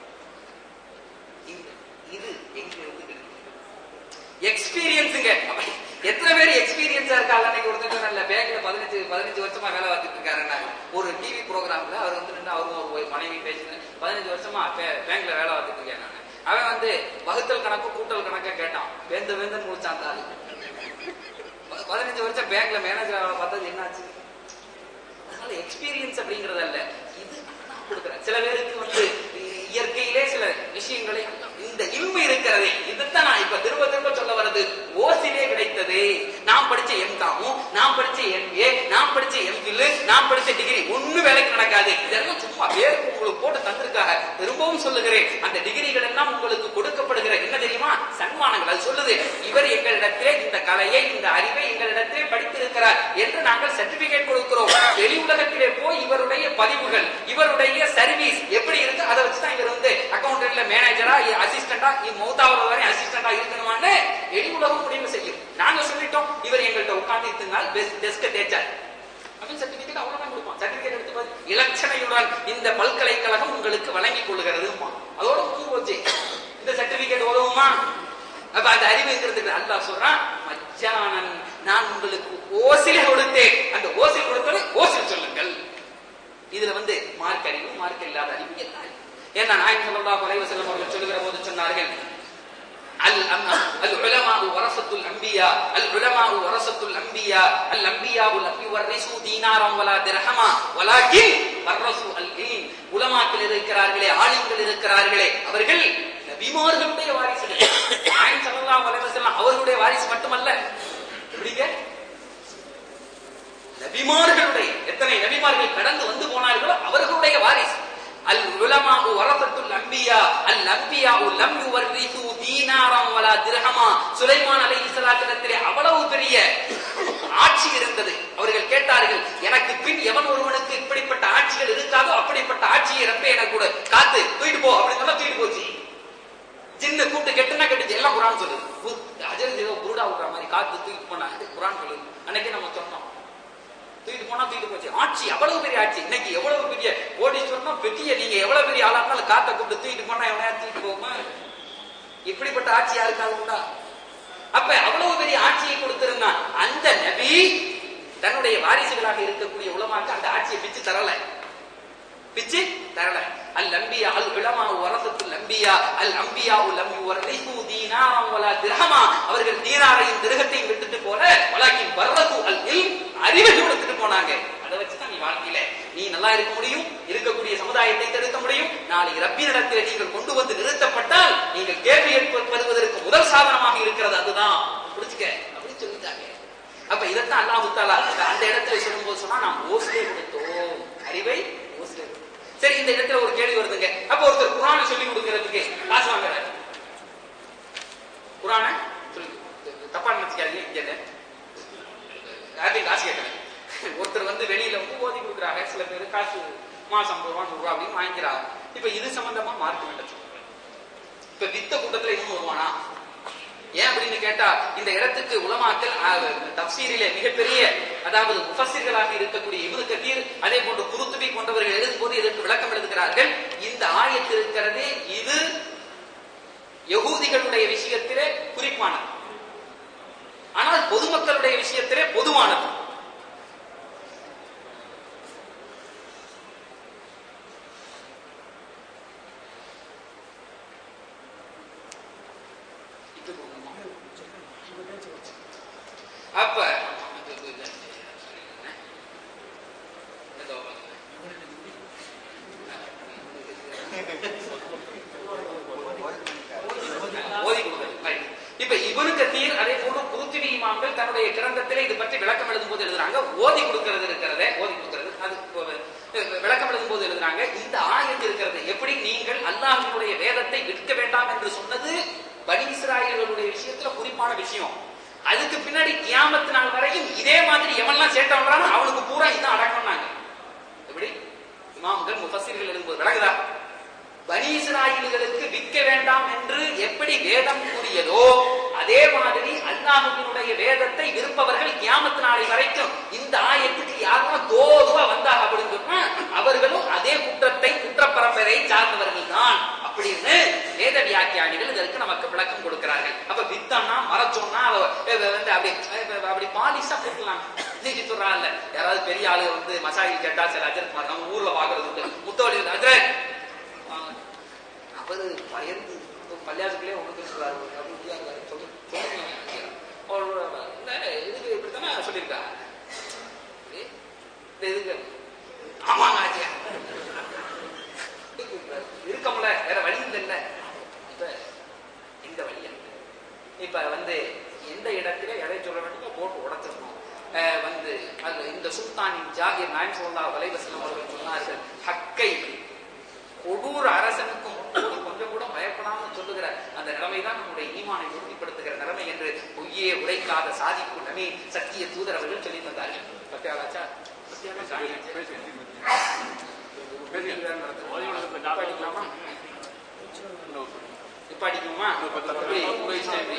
இது எங்க இருந்து எக்ஸ்பீரியன்ஸுங்க எத்தனை பேர் எக்ஸ்பீரியன்ஸா இருக்காங்க அன்னைக்கு ஒருத்தர் நல்ல பேங்க்ல பதினஞ்சு பதினஞ்சு வருஷமா வேலை பார்த்துட்டு இருக்காருன்னா ஒரு டிவி ப்ரோக்ராம்ல அவர் வந்து நின்று அவரும் ஒரு மனைவி பேசின பதினஞ்சு வருஷமா பேங்க்ல வேலை பார்த்துட்டு இருக்கேன் நான் அவன் வந்து வகுத்தல் கணக்கு கூட்டல் கணக்க கேட்டான் வேந்த வேந்தன் முடிச்சான் தாலி பதினஞ்சு வருஷம் பேங்க்ல மேனேஜர் வேலை பார்த்தது என்னாச்சு அதனால எக்ஸ்பீரியன்ஸ் அப்படிங்கறது அல்ல இது கொடுக்குறேன் சில பேருக்கு வந்து இயற்கையிலே சில விஷயங்களை இந்த இல்மு இருக்கிறதே இதுதான் நான் இப்ப திரும்ப திரும்ப சொல்ல வர்றது ஓசிலே கிடைத்தது நான் படிச்ச எம்காமும் நான் படிச்ச எம்ஏ நான் படிச்ச எம்ஃபில் நான் படிச்ச டிகிரி ஒண்ணு வேலைக்கு நடக்காது இதெல்லாம் சும்மா பேருக்கு உங்களுக்கு போட்டு தந்திருக்காங்க திரும்பவும் சொல்லுகிறேன் அந்த டிகிரிகள் எல்லாம் உங்களுக்கு கொடுக்கப்படுகிற என்ன தெரியுமா சன்மானங்கள் அது சொல்லுது இவர் எங்களிடத்திலே இந்த கலையை இந்த அறிவை எங்களிடத்திலே படித்திருக்கிறார் என்று நாங்கள் சர்டிபிகேட் கொடுக்கிறோம் வெளி உலகத்திலே போய் இவருடைய பதிவுகள் இவருடைய சர்வீஸ் எப்படி இருக்கு அதை வச்சுதான் இவர் வந்து அக்கௌண்டன்ட்ல மேனேஜரா அசிஸ்டண்டா மௌத்தாவது வரை அசிஸ்டண்டா இருக்கணுமான்னு வெளி உலகம் முடிவு செய்யும் நாங்க சொல்லிட்டோம் இவர் எங்கள்கிட்ட உட்கார்ந்து இத்தனால் டெஸ்க தேய்ச்சார் அப்படின்னு சர்டிபிகேட் அவ்வளவுதான் கொடுப்பான் சர்டிபிகேட் எடுத்து பாரு இலட்சணையுடன் இந்த பல்கலைக்கழகம் உங்களுக்கு வழங்கிக் கொள்கிறது அதோட முடிஞ்சு போச்சு இந்த சர்டிபிகேட் உதவுமா அப்ப அந்த அறிவு இருக்கிறதுக்கு அல்லாஹ் சொல்றான் மச்சானன் நான் உங்களுக்கு ஓசில கொடுத்தேன் அந்த ஓசில் கொடுத்தது ஓசில் சொல்லுங்கள் இதுல வந்து மார்க் அறிவு மார்க் இல்லாத அறிவு எல்லாம் ஏன்னா நாயகம் ஸல்லல்லாஹு அலைஹி வஸல்லம் அவர்கள் சொல்லுகிற போது சொன்னார்கள் العلماء ورثة الأنبياء العلماء ورثة الأنبياء الأنبياء لم يورثوا دينارا ولا درهما ولكن ورثوا العلم உலமாக்கள் இருக்கிறார்களே ஆலிம்கள் இருக்கிறார்களே அவர்கள் நபிமார்களுடைய வாரிசுகள் நாயகம் ஸல்லல்லாஹு அலைஹி வஸல்லம் அவர்களுடைய வாரிசு மட்டுமல்ல எப்படிங்க நபிமார்களுடைய எத்தனை நபிமார்கள் கடந்து வந்து போனார்களோ அவர்களுடைய வாரிசு அல் உலமாஉ வரசத்துல் அன்பியா அல் அன்பியாஉ லம் யுவர்ரிசு தீனாரம் வலா திர்ஹமா சுலைமான் அலைஹிஸ்ஸலாத்திடத்திலே அவ்வளவு பெரிய ஆட்சி இருந்தது அவர்கள் கேட்டார்கள் எனக்கு பின் எவன் ஒருவனுக்கு இப்படிப்பட்ட ஆட்சிகள் இருக்காதோ அப்படிப்பட்ட ஆட்சியை ரப்பே எனக்கு கூட காத்து தூக்கிட்டு போ அப்படின்னு சொன்னா தூக்கிட்டு போச்சு சின்ன கூட்டு கெட்டுனா கெட்டுச்சு எல்லாம் குரான் சொல்லுது அஜர் ஏதோ குருடா விடுற மாதிரி காத்து தூக்கிட்டு போனா குரான் சொல்லுது அன்னைக்கே நம்ம சொன்னோம் தூக்கிட்டு போனா தூக்கிட்டு போச்சு ஆட்சி அவ்வளவு பெரிய ஆட்சி இன்னைக்கு எவ்வளவு பெரிய கோடீஸ்வரனா பெரிய நீங்க எவ்வளவு பெரிய ஆளா இருந்தாலும் காத்த கூப்பிட்டு தூக்கிட்டு போனா எவனையா தூக்கிட்டு போகுமா இப்படிப்பட்ட ஆட்சி யாருக்காவது உண்டா அப்ப அவ்வளவு பெரிய ஆட்சியை கொடுத்திருந்தான் அந்த நபி தன்னுடைய வாரிசுகளாக இருக்கக்கூடிய உலமாக்கு அந்த ஆட்சியை பிச்சு தரல பிச்சு தரல அல் அம்பியா அல் உலமா வரசத்துல் அம்பியா அல் அம்பியா லம் யுவர்ரிசு தீனாரம் வலா திர்ஹமா அவர்கள் தீனாரையும் திருகத்தையும் விட்டுட்டு போல வலாக்கின் வர்ரது அல் இல் அறிவை கொடுத்துட்டு போனாங்க அதை வச்சு தான் நீ வாழ்க்கையில நீ நல்லா இருக்க முடியும் இருக்கக்கூடிய சமுதாயத்தை தடுக்க முடியும் நாளை ரப்பினிடத்தில் நீங்கள் கொண்டு வந்து நிறுத்தப்பட்டால் நீங்கள் கேள்வி ஏற்படுவதற்கு முதல் சாதனமாக இருக்கிறது அதுதான் புரிச்சுக்க அப்படின்னு சொல்லிட்டாங்க அப்ப இதைத்தான் அல்லாஹு தாலா அந்த இடத்துல சொல்லும்போது சொன்னா நாம் ஓசிலே கொடுத்தோம் அறிவை ஓசிலே கொடுத்தோம் சரி இந்த இடத்துல ஒரு கேள்வி வருதுங்க அப்ப ஒருத்தர் குரானை சொல்லி கொடுக்கறதுக்கு காசு வாங்குறாரு காசு மாசம் ஐம்பது ரூபா நூறு ரூபா அப்படின்னு வாங்கிக்கிறாங்க இப்ப இது சம்பந்தமா மார்க்க வேண்டாம் சொல்லுங்க இப்ப வித்த கூட்டத்துல இவன் வருவானா ஏன் அப்படின்னு கேட்டா இந்த இடத்துக்கு உலமாக்கல் அஹ், தப்சீரிலே மிகப்பெரிய அதாவது முஃபஸ்ஸிர்களாக இருக்கக்கூடிய இப்னு கதீர் அதே போன்று குருத்துபி போன்றவர்கள் எழுதும்போது இதற்கு விளக்கம் எழுதுகிறார்கள் இந்த ஆயத்து இருக்கிறதே இது யகூதிகளுடைய விஷயத்திலே குறிப்பானது ஆனால் பொதுமக்களுடைய விஷயத்திலே பொதுவானது இது போகணுமா? அப்ப ஓதி கொடுக்கிறது. Right. இப்ப இவனுக்கு தீர் அதே போன்று புதுத்திவி இமாம்கள் தன்னுடைய கிரந்தத்திலே இது பற்றி விளக்கம் எழுதும் போது எழுதுறாங்க ஓதி கொடுக்கிறது இருக்கிறதே ஓதி கொடுக்கிறது அது அஹ், விளக்கம் எழுதும் போது எழுதுறாங்க இந்த ஆயத்து இருக்கிறது எப்படி நீங்கள் அல்லாஹ்வினுடைய வேதத்தை விற்க வேண்டாம் என்று சொன்னது பனி இஸ்ராயல்களுடைய விஷயத்துல குறிப்பான விஷயம் அதுக்கு பின்னாடி கியாமத்து நாள் வரையும் இதே மாதிரி எவன்லாம் சேட்டை பண்றானோ அவனுக்கு பூரா இதான் அடக்கம்னாங்க எப்படி இமாம்கள் முஃபஸிர்கள் எழுதும்போது விளங்குதா பனி இஸ்ராயில்களுக்கு விற்க வேண்டாம் என்று எப்படி வேதம் கூறியதோ அதே மாதிரி அல்லாஹுவினுடைய வேதத்தை விருப்பவர்கள் கியாமத்து நாளை வரைக்கும் இந்த ஆயத்துக்கு யாரும் தோதுவா வந்தாங்க அப்படின்னு சொன்னா அவர்களும் அதே குற்றத்தை குற்ற பரம்பரை சார்ந்தவர்கள் தான் அப்படின்னு வேத வியாக்கியானிகள் இதற்கு நமக்கு விளக்கம் கொடுக்கிறார்கள் அப்ப வித்தம்னா மறைச்சோம்னா அவ அவ வந்து அப்படி அவ அப்படி பாலிஷா போட்டுலாம் இன்னைக்கு சொல்றாங்கல்ல யாராவது பெரிய ஆளு வந்து மசாயில் கேட்டா சில அஜரத் மாதிரி நம்ம ஊர்ல பாக்குறது உண்டு முத்தவழி அஜரத் வாங்க. அவரு பயந்து பள்ளியாசுக்குள்ளே ஒன்று சொல்றாரு அப்படி இப்படியா இருக்காரு. சொல்லு சொல்லுங்க. அவர் இல்ல இதுக்கு இப்படித்தானே சொல்லியிருக்கா ஏ, இந்த இதுக்கு ஆமாங்க ஆச்சியா இருக்கமுல வேற வழி இல்ல இப்ப இந்த வழி இல்ல இப்ப வந்து எந்த இடத்துல எதை சொல்ல வேண்டுமோ போட்டு உடைச்சிடணும் அஹ் வந்து அது இந்த சுல்தானின் ஜாகிர் நாயம் சொல்லா வலைவசனம் அவர்கள் சொன்னார்கள் ஹக்கை கொடூர அரசனுக்கும் கூட கொஞ்சம் கூட பயப்படாம சொல்லுகிற அந்த நிலைமை தான் நம்முடைய ஈமானை உறுதிப்படுத்துகிற நிலைமை என்று பொய்யே உரைக்காத சாதிக்கும் நமே சத்திய தூதர் அவர்கள் சொல்லி தந்தார்கள் பத்தியாலாச்சா பத்தியாலா சாமியாச்சா? இப்ப அடிக்கலாமா? இப்ப அடிக்குமா எப்படி? உங்க இஷ்டம் எப்படி?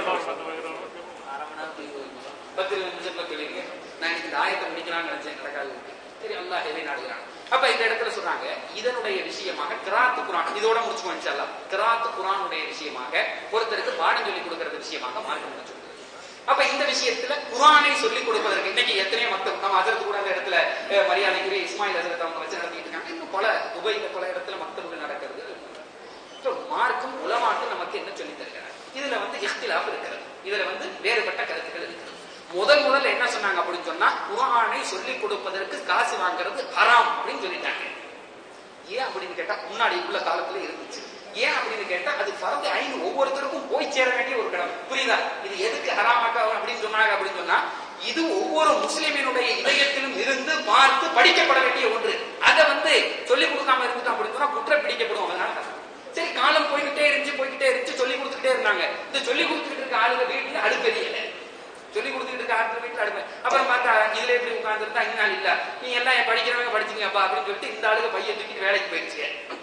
அரை மணி நேரம் போய் போகுது. பத்து இருபது நிமிஷத்துல சொல்லிருங்க நான் இன்னைக்கு இந்த ஆயத்தை முடிக்கலாம்னு நினைச்சேன் நடக்காது சரி அல்லாஹ் எதை நாடுகிறான் அப்ப இந்த இடத்துல சொல்றாங்க இதனுடைய விஷயமாக கிராத்து குரான் இதோட முடிச்சுக்கோ இன்ஷால்லா கிராத்து குரானுடைய விஷயமாக ஒருத்தருக்கு பாடம் சொல்லி கொடுக்கறது விஷயமாக மார்க்கம் சொல்லுது அப்ப இந்த விஷயத்துல குரானை சொல்லிக் கொடுப்பதற்கு இன்னைக்கு எத்தனையோ மக்கள் நம்ம அதற்கு கூட அந்த இடத்துல அஹ், மரியாதைக்குரிய இஸ்மாயில் ஹசரத் அவங்க வச்சு நடத்திட்டு இருக்காங்க இன்னும் பல துபைல பல இடத்துல மக்தபுகள் நடக்கிறது So, மார்க்கம் உலமாக்கு நமக்கு என்ன சொல்லி தருகிறார் இதுல வந்து இஃப்திலாப் இருக்கிறது இதுல வந்து வேறுபட்ட கருத்துக்கள் இருக்கிறது முதல் முதல்ல என்ன சொன்னாங்க அப்படின்னு சொன்னா குரானை சொல்லிக் கொடுப்பதற்கு காசு வாங்குறது ஹராம் அப்படின்னு சொல்லிட்டாங்க ஏன் அப்படின்னு கேட்டா முன்னாடி உள்ள காலத்துல இருந்துச்சு ஏன் அப்படின்னு கேட்டா அது பரந்து ஐந்து ஒவ்வொருத்தருக்கும் போய் சேர வேண்டிய ஒரு கடமை புரியுதா இது எதுக்கு ஹராமாக்கா அப்படின்னு சொன்னாங்க அப்படின்னு சொன்னா இது ஒவ்வொரு முஸ்லிமினுடைய இதயத்திலும் இருந்து பார்த்து படிக்கப்பட வேண்டிய ஒன்று அதை வந்து சொல்லிக் கொடுக்காம இருந்துட்டோம் அப்படின்னு சொன்னா குற்றம் பிடிக்கப்படும் அதனால கஷ்டம். சரி காலம் போய்கிட்டே இருந்துச்சு போய்கிட்டே இருந்துச்சு சொல்லி கொடுத்துக்கிட்டே இருந்தாங்க இந்த சொல்லி கொடுத்துக்கிட்டு இருக்க ஆளுங்க வீட்டுல அடுப்பெரியல சொல்லி கொடுத்துக்கிட்டு இருக்க ஆட்கள் வீட்டுல அடுப்பு அப்புறம் பார்த்தா இதுல எப்படி உட்கார்ந்துருந்தா இன்னாள் இல்ல நீங்க எல்லாம் என் படிக்கிறவங்க படிச்சீங்கப்பா அப்படின்னு சொல்லிட்டு இந்த ஆளுங்க பையன் தூக்கிட்டு வேலைக்கு போயிடுச்சு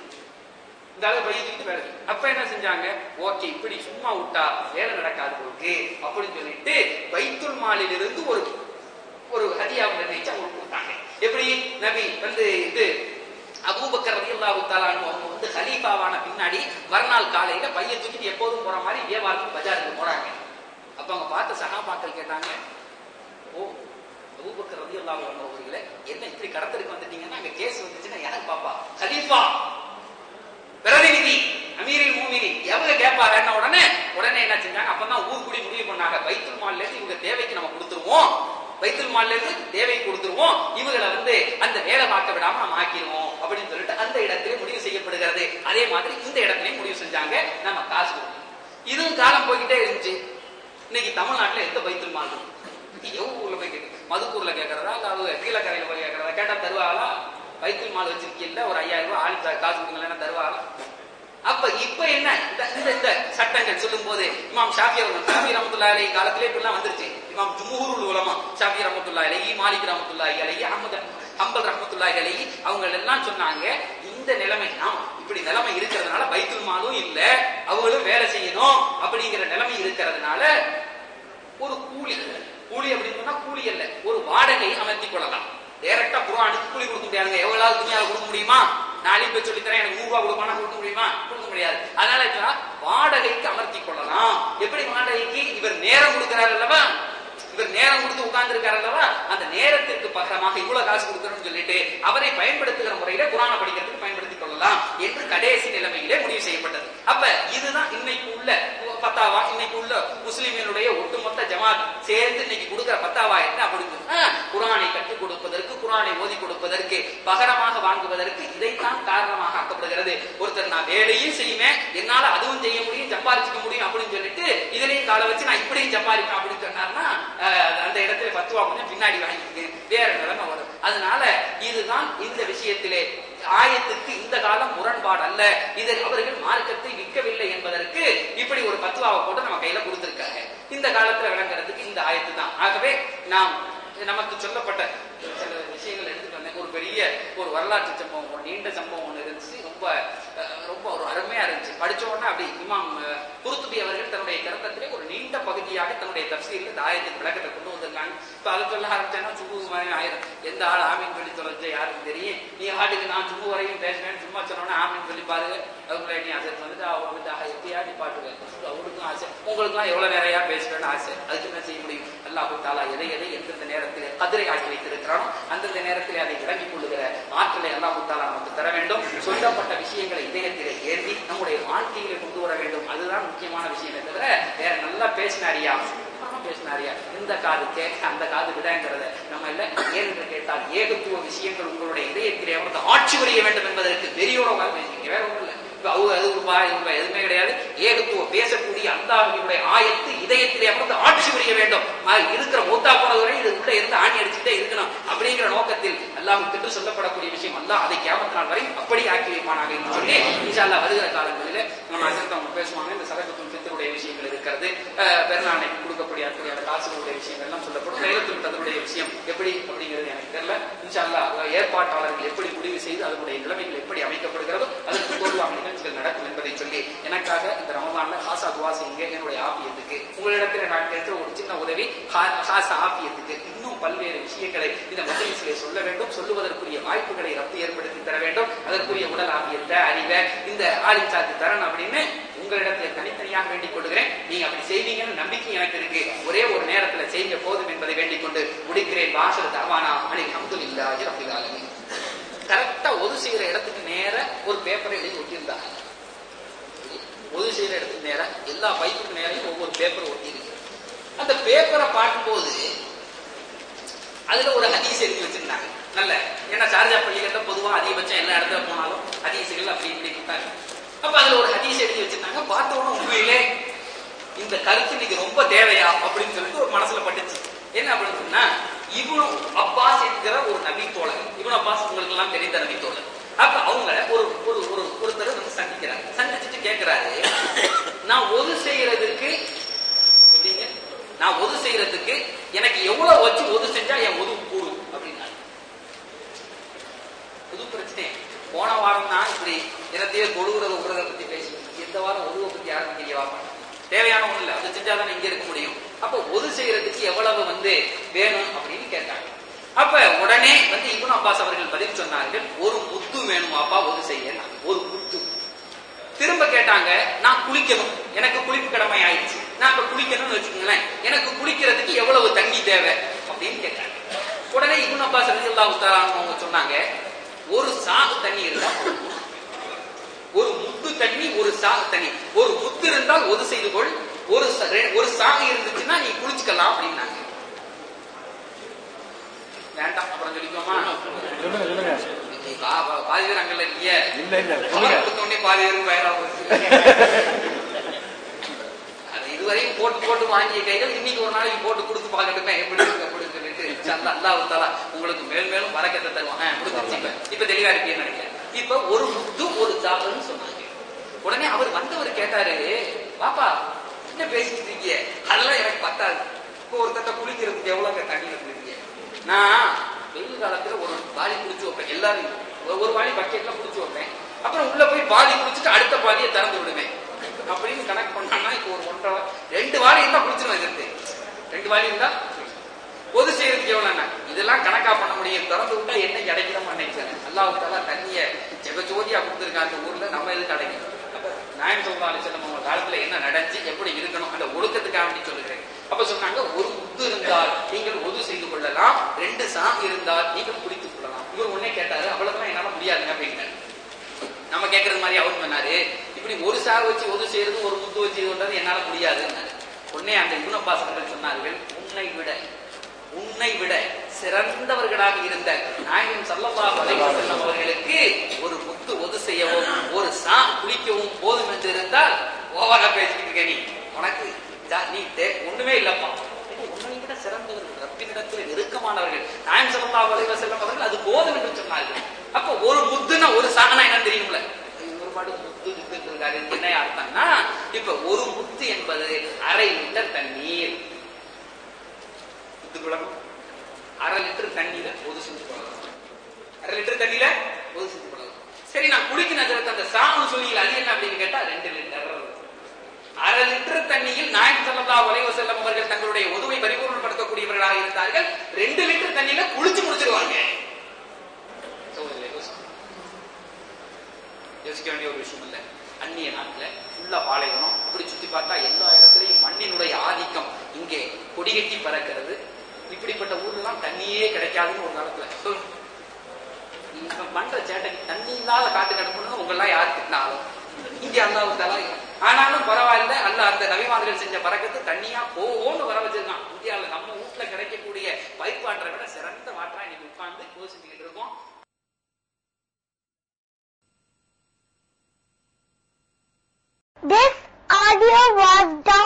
இந்த ஆளு பையன் தூக்கிட்டு வேலைக்கு அப்ப என்ன செஞ்சாங்க ஓகே இப்படி சும்மா விட்டா வேலை நடக்காது உங்களுக்கு அப்படின்னு சொல்லிட்டு பைத்துல் மாலில் இருந்து ஒரு ஒரு ஹதியாவை நிர்ணயிச்சு அவங்க கொடுத்தாங்க எப்படி நபி வந்து இது அபூபக்கர் ரலியல்லாஹு தஆலா அன்ஹு அவங்க வந்து கலீஃபாவான பின்னாடி மறுநாள் காலையில பையன் தூக்கிட்டு எப்போதும் போற மாதிரி வியாபாரத்துக்கு பஜாருக்கு போறாங்க அப்ப அவங்க பார்த்த சகாபாக்கள் கேட்டாங்க ஓ அபூபக்கர் ரலியல்லாஹு அன்ஹு அவர்களே என்ன இப்படி கடத்தலுக்கு வந்துட்டீங்கன்னா அங்க கேஸ் வந்துச்சுன்னா யார் பாப்பா கலீஃபா பிரதிநிதி அமீரில் மூமினி எவங்க கேட்பாருன்ன உடனே உடனே என்ன செஞ்சாங்க அப்பதான் ஊர் கூடி முடிவு பண்ணாங்க பைத்துல் மால்ல இருந்து இவங்க தேவைக்கு நம்ம கொடுத்துருவோம் பைத்துல் மால்ல இருந்து தேவை கொடுத்துருவோம் இவங்களை வந்து அந்த வேலை பார்க்க விடாம நம்ம ஆக்கிடுவோம் அப்படின்னு சொல்லிட்டு அந்த இடத்திலே முடிவு செய்யப்படுகிறது அதே மாதிரி இந்த இடத்துலயும் முடிவு செஞ்சாங்க நம்ம காசு கொடுக்கணும் இதுவும் காலம் போய்கிட்டே இருந்துச்சு இன்னைக்கு தமிழ்நாட்டுல எந்த பைத்துல் மால் இருக்கு? எவ்வளவு ஊர்ல போய் கேட்கு மதுக்கூர்ல கேட்கறதா இல்ல அது கீழக்கரையில போய் கேட்கறதா கேட்டா தருவாங்களா பைத்துல் மால் வச்சிருக்கீல்ல ஒரு ஐயாயிரம் ரூபாய் ஆளு தா- காசு கொடுங்களேன்னா தருவாங்களா அப்ப இப்ப என்ன இந்த இந்த இந்த சட்டங்கள் சொல்லும் போது இமாம் ஷாஃபி அவர்கள் ஷாஃபி ரஹமத்துல்லா அலை காலத்திலே இப்படிலாம் வந்துருச்சு இமாம் ஜும்ஹூருல் உலமா ஷாஃபி ரஹமத்துல்லா அலை மாலிக் ரஹமத்துல்லா அலை அஹமது ஹம்பல் ரஹமத்துல்லாஹி அலைஹி அவங்க எல்லாம் சொன்னாங்க இந்த நிலைமை ஆமா இப்படி நிலைமை இருக்கிறதுனால பைத்துல் மாலும் இல்ல அவங்களும் வேலை செய்யணும் அப்படிங்கிற நிலைமை இருக்கிறதுனால ஒரு கூலி கூலி அப்படின்னு சொன்னா கூலி அல்ல ஒரு வாடகை அமர்த்தி கொள்ளலாம் டைரக்டா குர்ஆனுக்கு கூலி கொடுக்க முடியாதுங்க எவ்வளவு துணியால கொடுக்க முடியுமா நாளைக்கு போய் சொல்லி தரேன் எனக்கு நூறு ரூபாய் கொடுப்பானா கொடுக்க முடியுமா கொடுக்க முடியாது அதனால இப்ப வாடகைக்கு அமர்த்தி கொள்ளலாம் எப்படி வாடகைக்கு இவர் நேரம் கொடுக்கிறார் அல்லவா இவர் நேரம் கொடுத்து உட்கார்ந்து இருக்காரு அல்லவா அந்த நேரத்திற்கு பகரமாக இவ்வளவு காசு கொடுக்கணும்னு சொல்லிட்டு அவரை பயன்படுத்துகிற முறையில குரானை படிக்கிறதுக்கு பயன்படுத்திக் கொள்ளலாம் என்று கடைசி நிலைமையிலே முடிவு செய்யப்பட்டது அப்ப இதுதான் இன்னைக்கு உள்ள பத்தாவா இன்னைக்கு உள்ள முஸ்லிம்களுடைய ஒட்டுமொத்த ஜமாத் சேர்ந்து இன்னைக்கு கொடுக்கிற பத்தாவா என்ன அப்படின்னு சொன்னா, குரானை கற்றுக் கொடுப்பதற்கு குரானை ஓதி கொடுப்பதற்கு பகரமாக வாங்குவதற்கு இதைத்தான் காரணமாக ஆக்கப்படுகிறது ஒருத்தர் நான் வேலையும் செய்வேன் என்னால அதுவும் செய்ய முடியும் சம்பாரிச்சுக்க முடியும் அப்படின்னு சொல்லிட்டு இதுலயும் காலை வச்சு நான் இப்படியும் சம்பாதிப்பேன் அப்படின்னு சொன்னார்னா அஹ், அந்த இடத்துல பத்துவா கொஞ்சம் பின்னாடி வாங்கிக்கு வேற நிலைமை வரும் அதனால இதுதான் இந்த விஷயத்திலே ஆயத்துக்கு இந்த காலம் முரண்பாடு அல்ல இதில் அவர்கள் மார்க்கத்தை விற்கவில்லை என்பதற்கு இப்படி ஒரு பத்துவாவை போட்டு நம்ம கையில கொடுத்திருக்காங்க இந்த காலத்துல விளங்குறதுக்கு இந்த ஆயத்து தான் ஆகவே நாம் நமக்கு சொல்லப்பட்ட சில விஷயங்கள் எடுத்துட்டு வந்தேன் ஒரு பெரிய ஒரு வரலாற்று சம்பவம் ஒரு நீண்ட சம்பவம் ஒன்று இருந்துச்சு ரொம்ப அஹ், ரொம்ப ஒரு அருமையா இருந்துச்சு படிச்ச உடனே அப்படி இமாம் அஹ், குருத்துபி அவர்கள் தன்னுடைய கிரந்தத்திலே ஒரு நீண்ட பகுதியாக தன்னுடைய தப்சீரில் இந்த ஆயத்தின் விளக்கத்தை கொண்டு வந்திருக்காங்க இப்ப அதை சொல்ல ஆரம்பிச்சேன்னா சுபு மாதிரி ஆயிரம் எந்த ஆள் ஆமீன் சொல்லி தொலைஞ்ச யாருக்கும் தெரியும் நீ ஆட்டுக்கு நான் சுபு வரையும் பேசுவேன் சும்மா சொன்னோன்னே ஆமீன் சொல்லி பாருங்க அதுக்குள்ள நீ அதை வந்துட்டு அவ வந்து ஆஹா, எப்படியா நீ பாட்டுவேன் அவருக்கும் ஆசை உங்களுக்கும் எவ்வளவு நிறையா பேசுவேன்னு ஆசை அதுக்கு என்ன செய்ய முடியும் அல்லாஹு தாலா எதை எதை எந்தெந்த நேரத்தில் கதிரை ஆக்கி வைத்திருக்கிறானோ அந்தந்த நேரத்தில் அதை விளங்கிக் கொள்ளுகிற ஆற்றலை அல்லாஹு தாலா நமக்கு தர வேண்டும் சொல்லப்பட்ட விஷயங்களை இதயத்திலே ஏந்தி நம்முடைய வாழ்க்கையிலே கொண்டு வர வேண்டும் அதுதான் முக்கியமான விஷயமே தவிர வேற நல்லா பேசினாரியா சும்மா பேசினாரியா இந்த காது கேட்க அந்த காது விடங்கிறத நம்ம இல்ல ஏன் என்று கேட்டால் ஏகத்துவ விஷயங்கள் உங்களுடைய இதயத்திலே அமர்ந்து ஆட்சி புரிய வேண்டும் என்பதற்கு வெறியோட உட்கார்ந்து பேசுறீங்க வேற ஒண்ணும் இல்லை இப்ப அவங்க அது ரூபா இது ரூபா எதுவுமே கிடையாது ஏகத்துவ பேசக்கூடிய அல்லாஹினுடைய ஆயத்து இதயத்திலே அமர்ந்து ஆட்சி புரிய வேண்டும் மா- இருக்கிற மூத்தா போனது வரை இது உள்ள இருந்து ஆணி அடிச்சுட்டே இருக்கணும் அப்படிங்கிற நோக்கத்தில் அல்லாஹ் திட்டு சொல்லப்படக்கூடிய விஷயம் அல்லாஹ் அதை கேமத்து நாள் வரை அப்படி ஆக்கி வைப்பானாக என்று சொல்லி இன்ஷா அல்லாஹ் வருகிற காலங்களில் நம்ம அஜர்த்த அவங்க பேசுவாங்க இந்த சரகத்தும் பித்தருடைய விஷயங்கள் இருக்கிறது அஹ், பெருநாளைக்கு கொடுக்கக்கூடிய அத்தகைய காசுகளுடைய விஷயங்கள் எல்லாம் சொல்லப்படும் லைலத்துல் கதருடைய விஷயம் எப்படி அப்படிங்கிறது எனக்கு தெரியல இன்ஷா அல்லாஹ் ஏற்பாட்டாளர்கள் எப்படி முடிவு செய்து அதனுடைய நிலைமைகள் எப்படி அமைக்கப்படுகிறதோ அதற்கு தோல்வாக நிகழ்ச்சிகள் நடக்கும் என்பதை சொல்லி எனக்காக இந்த ரமலான்ல ஹாசா துவா செய்யுங்க என்னுடைய ஆபியத்துக்கு உங்களிடத்தில் நான் கேட்ட ஒரு சின்ன உதவி ஹா- ஹாசா ஆபியத்துக்கு இன்னும் பல்வேறு விஷயங்களை இந்த மஜலிசிலே சொல்ல வேண்டும் சொல்லுவதற்குரிய வாய்ப்புகளை ரத்து ஏற்படுத்தி தர வேண்டும் அதற்குரிய உடல் ஆபியத்தை அறிவை இந்த ஆளின் சாத்து தரணும் அப்படின்னு உங்களிடத்தில் தனித்தனியாக வேண்டிக் கொள்கிறேன் நீங்க அப்படி செய்வீங்கன்னு நம்பிக்கை எனக்கு இருக்கு ஒரே ஒரு நேரத்துல செய்ய போதும் என்பதை வேண்டிக் கொண்டு முடிக்கிறேன் வாசல் தவானா அணி அப்துல்லா இரப்பில் ஆலமீன் கரெக்டா ஒது செய்யற இடத்துக்கு நேர ஒரு பேப்பரை எழுதி ஒட்டியிருந்தாங்க ஒது செய்யற இடத்துக்கு நேர எல்லா பைப்புக்கு நேரையும் ஒவ்வொரு பேப்பர் ஒட்டி இருக்கு அந்த பேப்பரை பார்க்கும்போது அதுல ஒரு ஹதீஸ் எழுதி வச்சிருந்தாங்க நல்ல ஏன்னா சார்ஜா பள்ளிகள்ல பொதுவா அதிகபட்சம் எல்லா இடத்துல போனாலும் ஹதீஸுகள் அப்படி இப்படி கொடுத்தாங்க அப்ப அதுல ஒரு ஹதீஸ் எழுதி வச்சிருந்தாங்க பார்த்த உடனே உண்மையிலே இந்த கருத்து இன்னைக்கு ரொம்ப தேவையா அப்படின்னு சொல்லிட்டு ஒரு மனசுல பட்டுச்சு என்ன அப்படின்னு சொன்னா இவனு அப்பாஸ் என்கிற ஒரு நபி தோழர் இவனு அப்பாஸ் உங்களுக்கு எல்லாம் தெரிந்த நபி தோழர் அப்ப அவங்க ஒரு ஒரு ஒரு ஒருத்தர் வந்து சந்திக்கிறாங்க சந்திச்சுட்டு கேட்கிறாரு நான் ஒது செய்யறதுக்கு எப்படிங்க நான் ஒது செய்யறதுக்கு எனக்கு எவ்வளவு வச்சு ஒது செஞ்சா என் ஒது கூடும் அப்படின்னாரு புது பிரச்சனை போன வாரம் தான் இப்படி இடத்தையே தொழுகிறத விடுறத பத்தி பேசி இந்த வாரம் ஒதுவை பத்தி யாரும் தெரியவா மாட்டாங்க தேவையான ஒண்ணு இல்ல அது செஞ்சாதானே இங்க இருக்க முடியும் அப்ப ஒது செய்யறதுக்கு எவ்வளவு வந்து வேணும் அப்படின்னு கேட்டாங்க அப்ப உடனே வந்து இப்னு அப்பாஸ் அவர்கள் பதில் சொன்னார்கள் ஒரு முத்து வேணும் அப்பா ஒது செய்ய ஒரு முத்து திரும்ப கேட்டாங்க நான் குளிக்கணும் எனக்கு குளிப்பு கடமை ஆயிடுச்சு நான் இப்ப குளிக்கணும்னு வச்சுக்கோங்களேன் எனக்கு குளிக்கிறதுக்கு எவ்வளவு தண்ணி தேவை அப்படின்னு கேட்டாங்க உடனே இப்னு அப்பாஸ் ரலியல்லாஹு தஆலா அன்ஹு அவங்க சொன்னாங்க ஒரு சாகு தண்ணி இருந்தா போதும். ஒரு முத்து தண்ணி ஒரு சாகு தண்ணி ஒரு முத்து இருந்தால் ஒது செய்து கொள் ஒரு ச- ரெ- ஒரு சாகு இருந்துச்சுன்னா நீ குளிச்சுக்கலாம் அப்படின்னாங்க வேண்டாம் அப்புறம் சொல்லிக்கோமா சொல்லுங்க சொல்லுங்க பா- பா- பாதி பேர் அங்கல்ல இல்லையே இல்ல இல்ல அவர் சொல்லுங்க கொடுத்த உடனே பாதி பேருக்கு வயலா போச்சு அது இதுவரையும் போட்டு போட்டு வாங்கிய கைகள் இன்னைக்கு ஒரு நாளைக்கு போட்டு கொடுத்து பார்க்கட்டுமே எப்படி இருக்கு அப்படின்னு சொல்லிட்டு இன்ஷால்லா அல்லாஹ் தாலா உங்களுக்கு மேல் மேலும் வரக்கத்தை தருவான் ஆ, முடிஞ்சிருச்சு இப்ப இப்ப தெளிவா இருப்பீங்கன்னு நினைக்கிறேன் இப்ப ஒரு முத்து ஒரு சாப்பிடுன்னு சொன்னாங்க உடனே அவர் வந்தவர் கேட்டாரு பாப்பா என்ன பேசிட்டு இருக்கீங்க அதெல்லாம் எனக்கு பத்தாது இப்போ ஒருத்தட்ட குளிக்கிறதுக்கு எவ்வளவு தண்ணியில குளிக்கிறீங்க நான் வெயில் காலத்துல ஒரு வாளி குடிச்சு வைப்பேன் எல்லாரும் ஒரு- ஒரு வாளி பக்கெட்ல குடிச்சு வைப்பேன் அப்புறம் உள்ள போய் பாதி குடிச்சிட்டு அடுத்த பாதியை திறந்து விடுவேன் அப்படின்னு கணக்கு பண்ணாங்கன்னா இப்போ ஒரு ஒன்றரை வா- ரெண்டு வாளி இருந்தா குடிச்சிருவேன் எதிர்த்து ரெண்டு வாளி இருந்தா பொது செய்யறதுக்கு எவ்வளவு இதெல்லாம் கணக்கா பண்ண முடியும் திறந்து விட்டா என்ன கிடைக்கிற மாட்டேங்கிறாங்க அல்லாவுக்கால தண்ணிய ஜெகஜோதியா கொடுத்துருக்காங்க அந்த ஊர்ல நம்ம எதுக்கு அடைக்கணும் நாயம் சொல்லா அலிசல்லம் அவங்க காலத்துல என்ன நடந்துச்சு எப்படி இருக்கணும் அந்த ஒழுக்கத்துக்காக வேண்டி சொல்லுகிறேன் அப்ப சொன்னாங்க ஒரு முத்து இருந்தால் நீங்கள் ஒது செய்து கொள்ளலாம் ரெண்டு சாம் இருந்தால் நீங்கள் குடித்துக் கொள்ளலாம் இவர் உடனே கேட்டாரு அவ்வளவுதான் என்னால முடியாதுங்க அப்படின்னாரு நம்ம கேட்கறது மாதிரி அவர் சொன்னாரு இப்படி ஒரு சார் வச்சு ஒது செய்யறது ஒரு முத்து வச்சு இது பண்றது என்னால முடியாதுன்னாரு உடனே அந்த இகுணப்பாசகர்கள் சொன்னார்கள் உன்னை விட உன்னை விட சிறந்தவர்களாக இருந்த நாயகம் சல்லல்லாஹு அலைஹி வஸல்லம் அவர்களுக்கு ஒரு முத்து ஒது செய்யவும் ஒரு சா குளிக்கவும் போதும் என்று இருந்தால் ஓவரா பேசிக்கிட்டு இருக்க நீ உனக்கு ஜா- நீ தே- ஒண்ணுமே இல்லப்பா ஏய், உன்னை விட சிறந்தவர்கள் ரப்பினிடத்தில் நெருக்கமானவர்கள் நாயம் சல்லல்லாஹு அலைஹி வஸல்லம் அவர்கள் அது போதும் என்று சொன்னார்கள் அப்ப ஒரு முத்துனா ஒரு சானா என்னன்னு தெரியும்ல ஒரு பாடு முத்து முத்துன்னு இருக்காரு இதுக்கு என்ன அர்த்தம்னா இப்ப ஒரு முத்து என்பது அரை லிட்டர் தண்ணீர் முத்துக்கு விளக்கம் அரை லிட்டர் தண்ணியில ஒரு செஞ்சு பழகலாம் அரை லிட்டர் தண்ணியில ஒரு செஞ்சு பழகலாம் சரி நான் குடிக்க நகரத்து அந்த சாமன் சொன்னீங்க அது என்ன அப்படின்னு கேட்டா ரெண்டு லிட்டர் அரை லிட்டர் தண்ணியில் நாயகம் ஸல்லல்லாஹு அலைஹி வஸல்லம் அவர்கள் தங்களுடைய உதவை பரிபூர்ணப்படுத்தக்கூடியவர்களாக இருந்தார்கள் ரெண்டு லிட்டர் தண்ணியில குளிச்சு முடிச்சிருவாங்க சகோதரர்களே, யோசிங்க. யோசிக்க வேண்டிய ஒரு விஷயம் இல்ல அந்நிய நாட்டுல உள்ள பாலைவனம் அப்படி சுத்தி பார்த்தா எல்லா இடத்துலயும் மண்ணினுடைய ஆதிக்கம் இங்கே கொடிகட்டி பறக்கிறது இப்படிப்பட்ட ஊர்லாம் தண்ணியே கிடைக்காதுன்னு ஒரு காலத்துல சொல்லுங்க இவன் பண்ற சேட்டைக்கு தண்ணி இல்லாத காட்டு கிடக்கணும்னு உங்கெல்லாம் யார் திட்டினாலும் இங்க அல்லாஹ் தலா ஆனாலும் பரவாயில்ல அல்ல அந்த நபிமார்கள் செஞ்ச பறக்கத்து தண்ணியா போவோன்னு வர வச்சிருக்கான் இந்தியாவுல நம்ம வீட்டுல கிடைக்கக்கூடிய பைப் வாட்டரை விட சிறந்த வாட்டரா இன்னைக்கு உட்கார்ந்து யோசிச்சுக்கிட்டு இருக்கோம் This audio was downloaded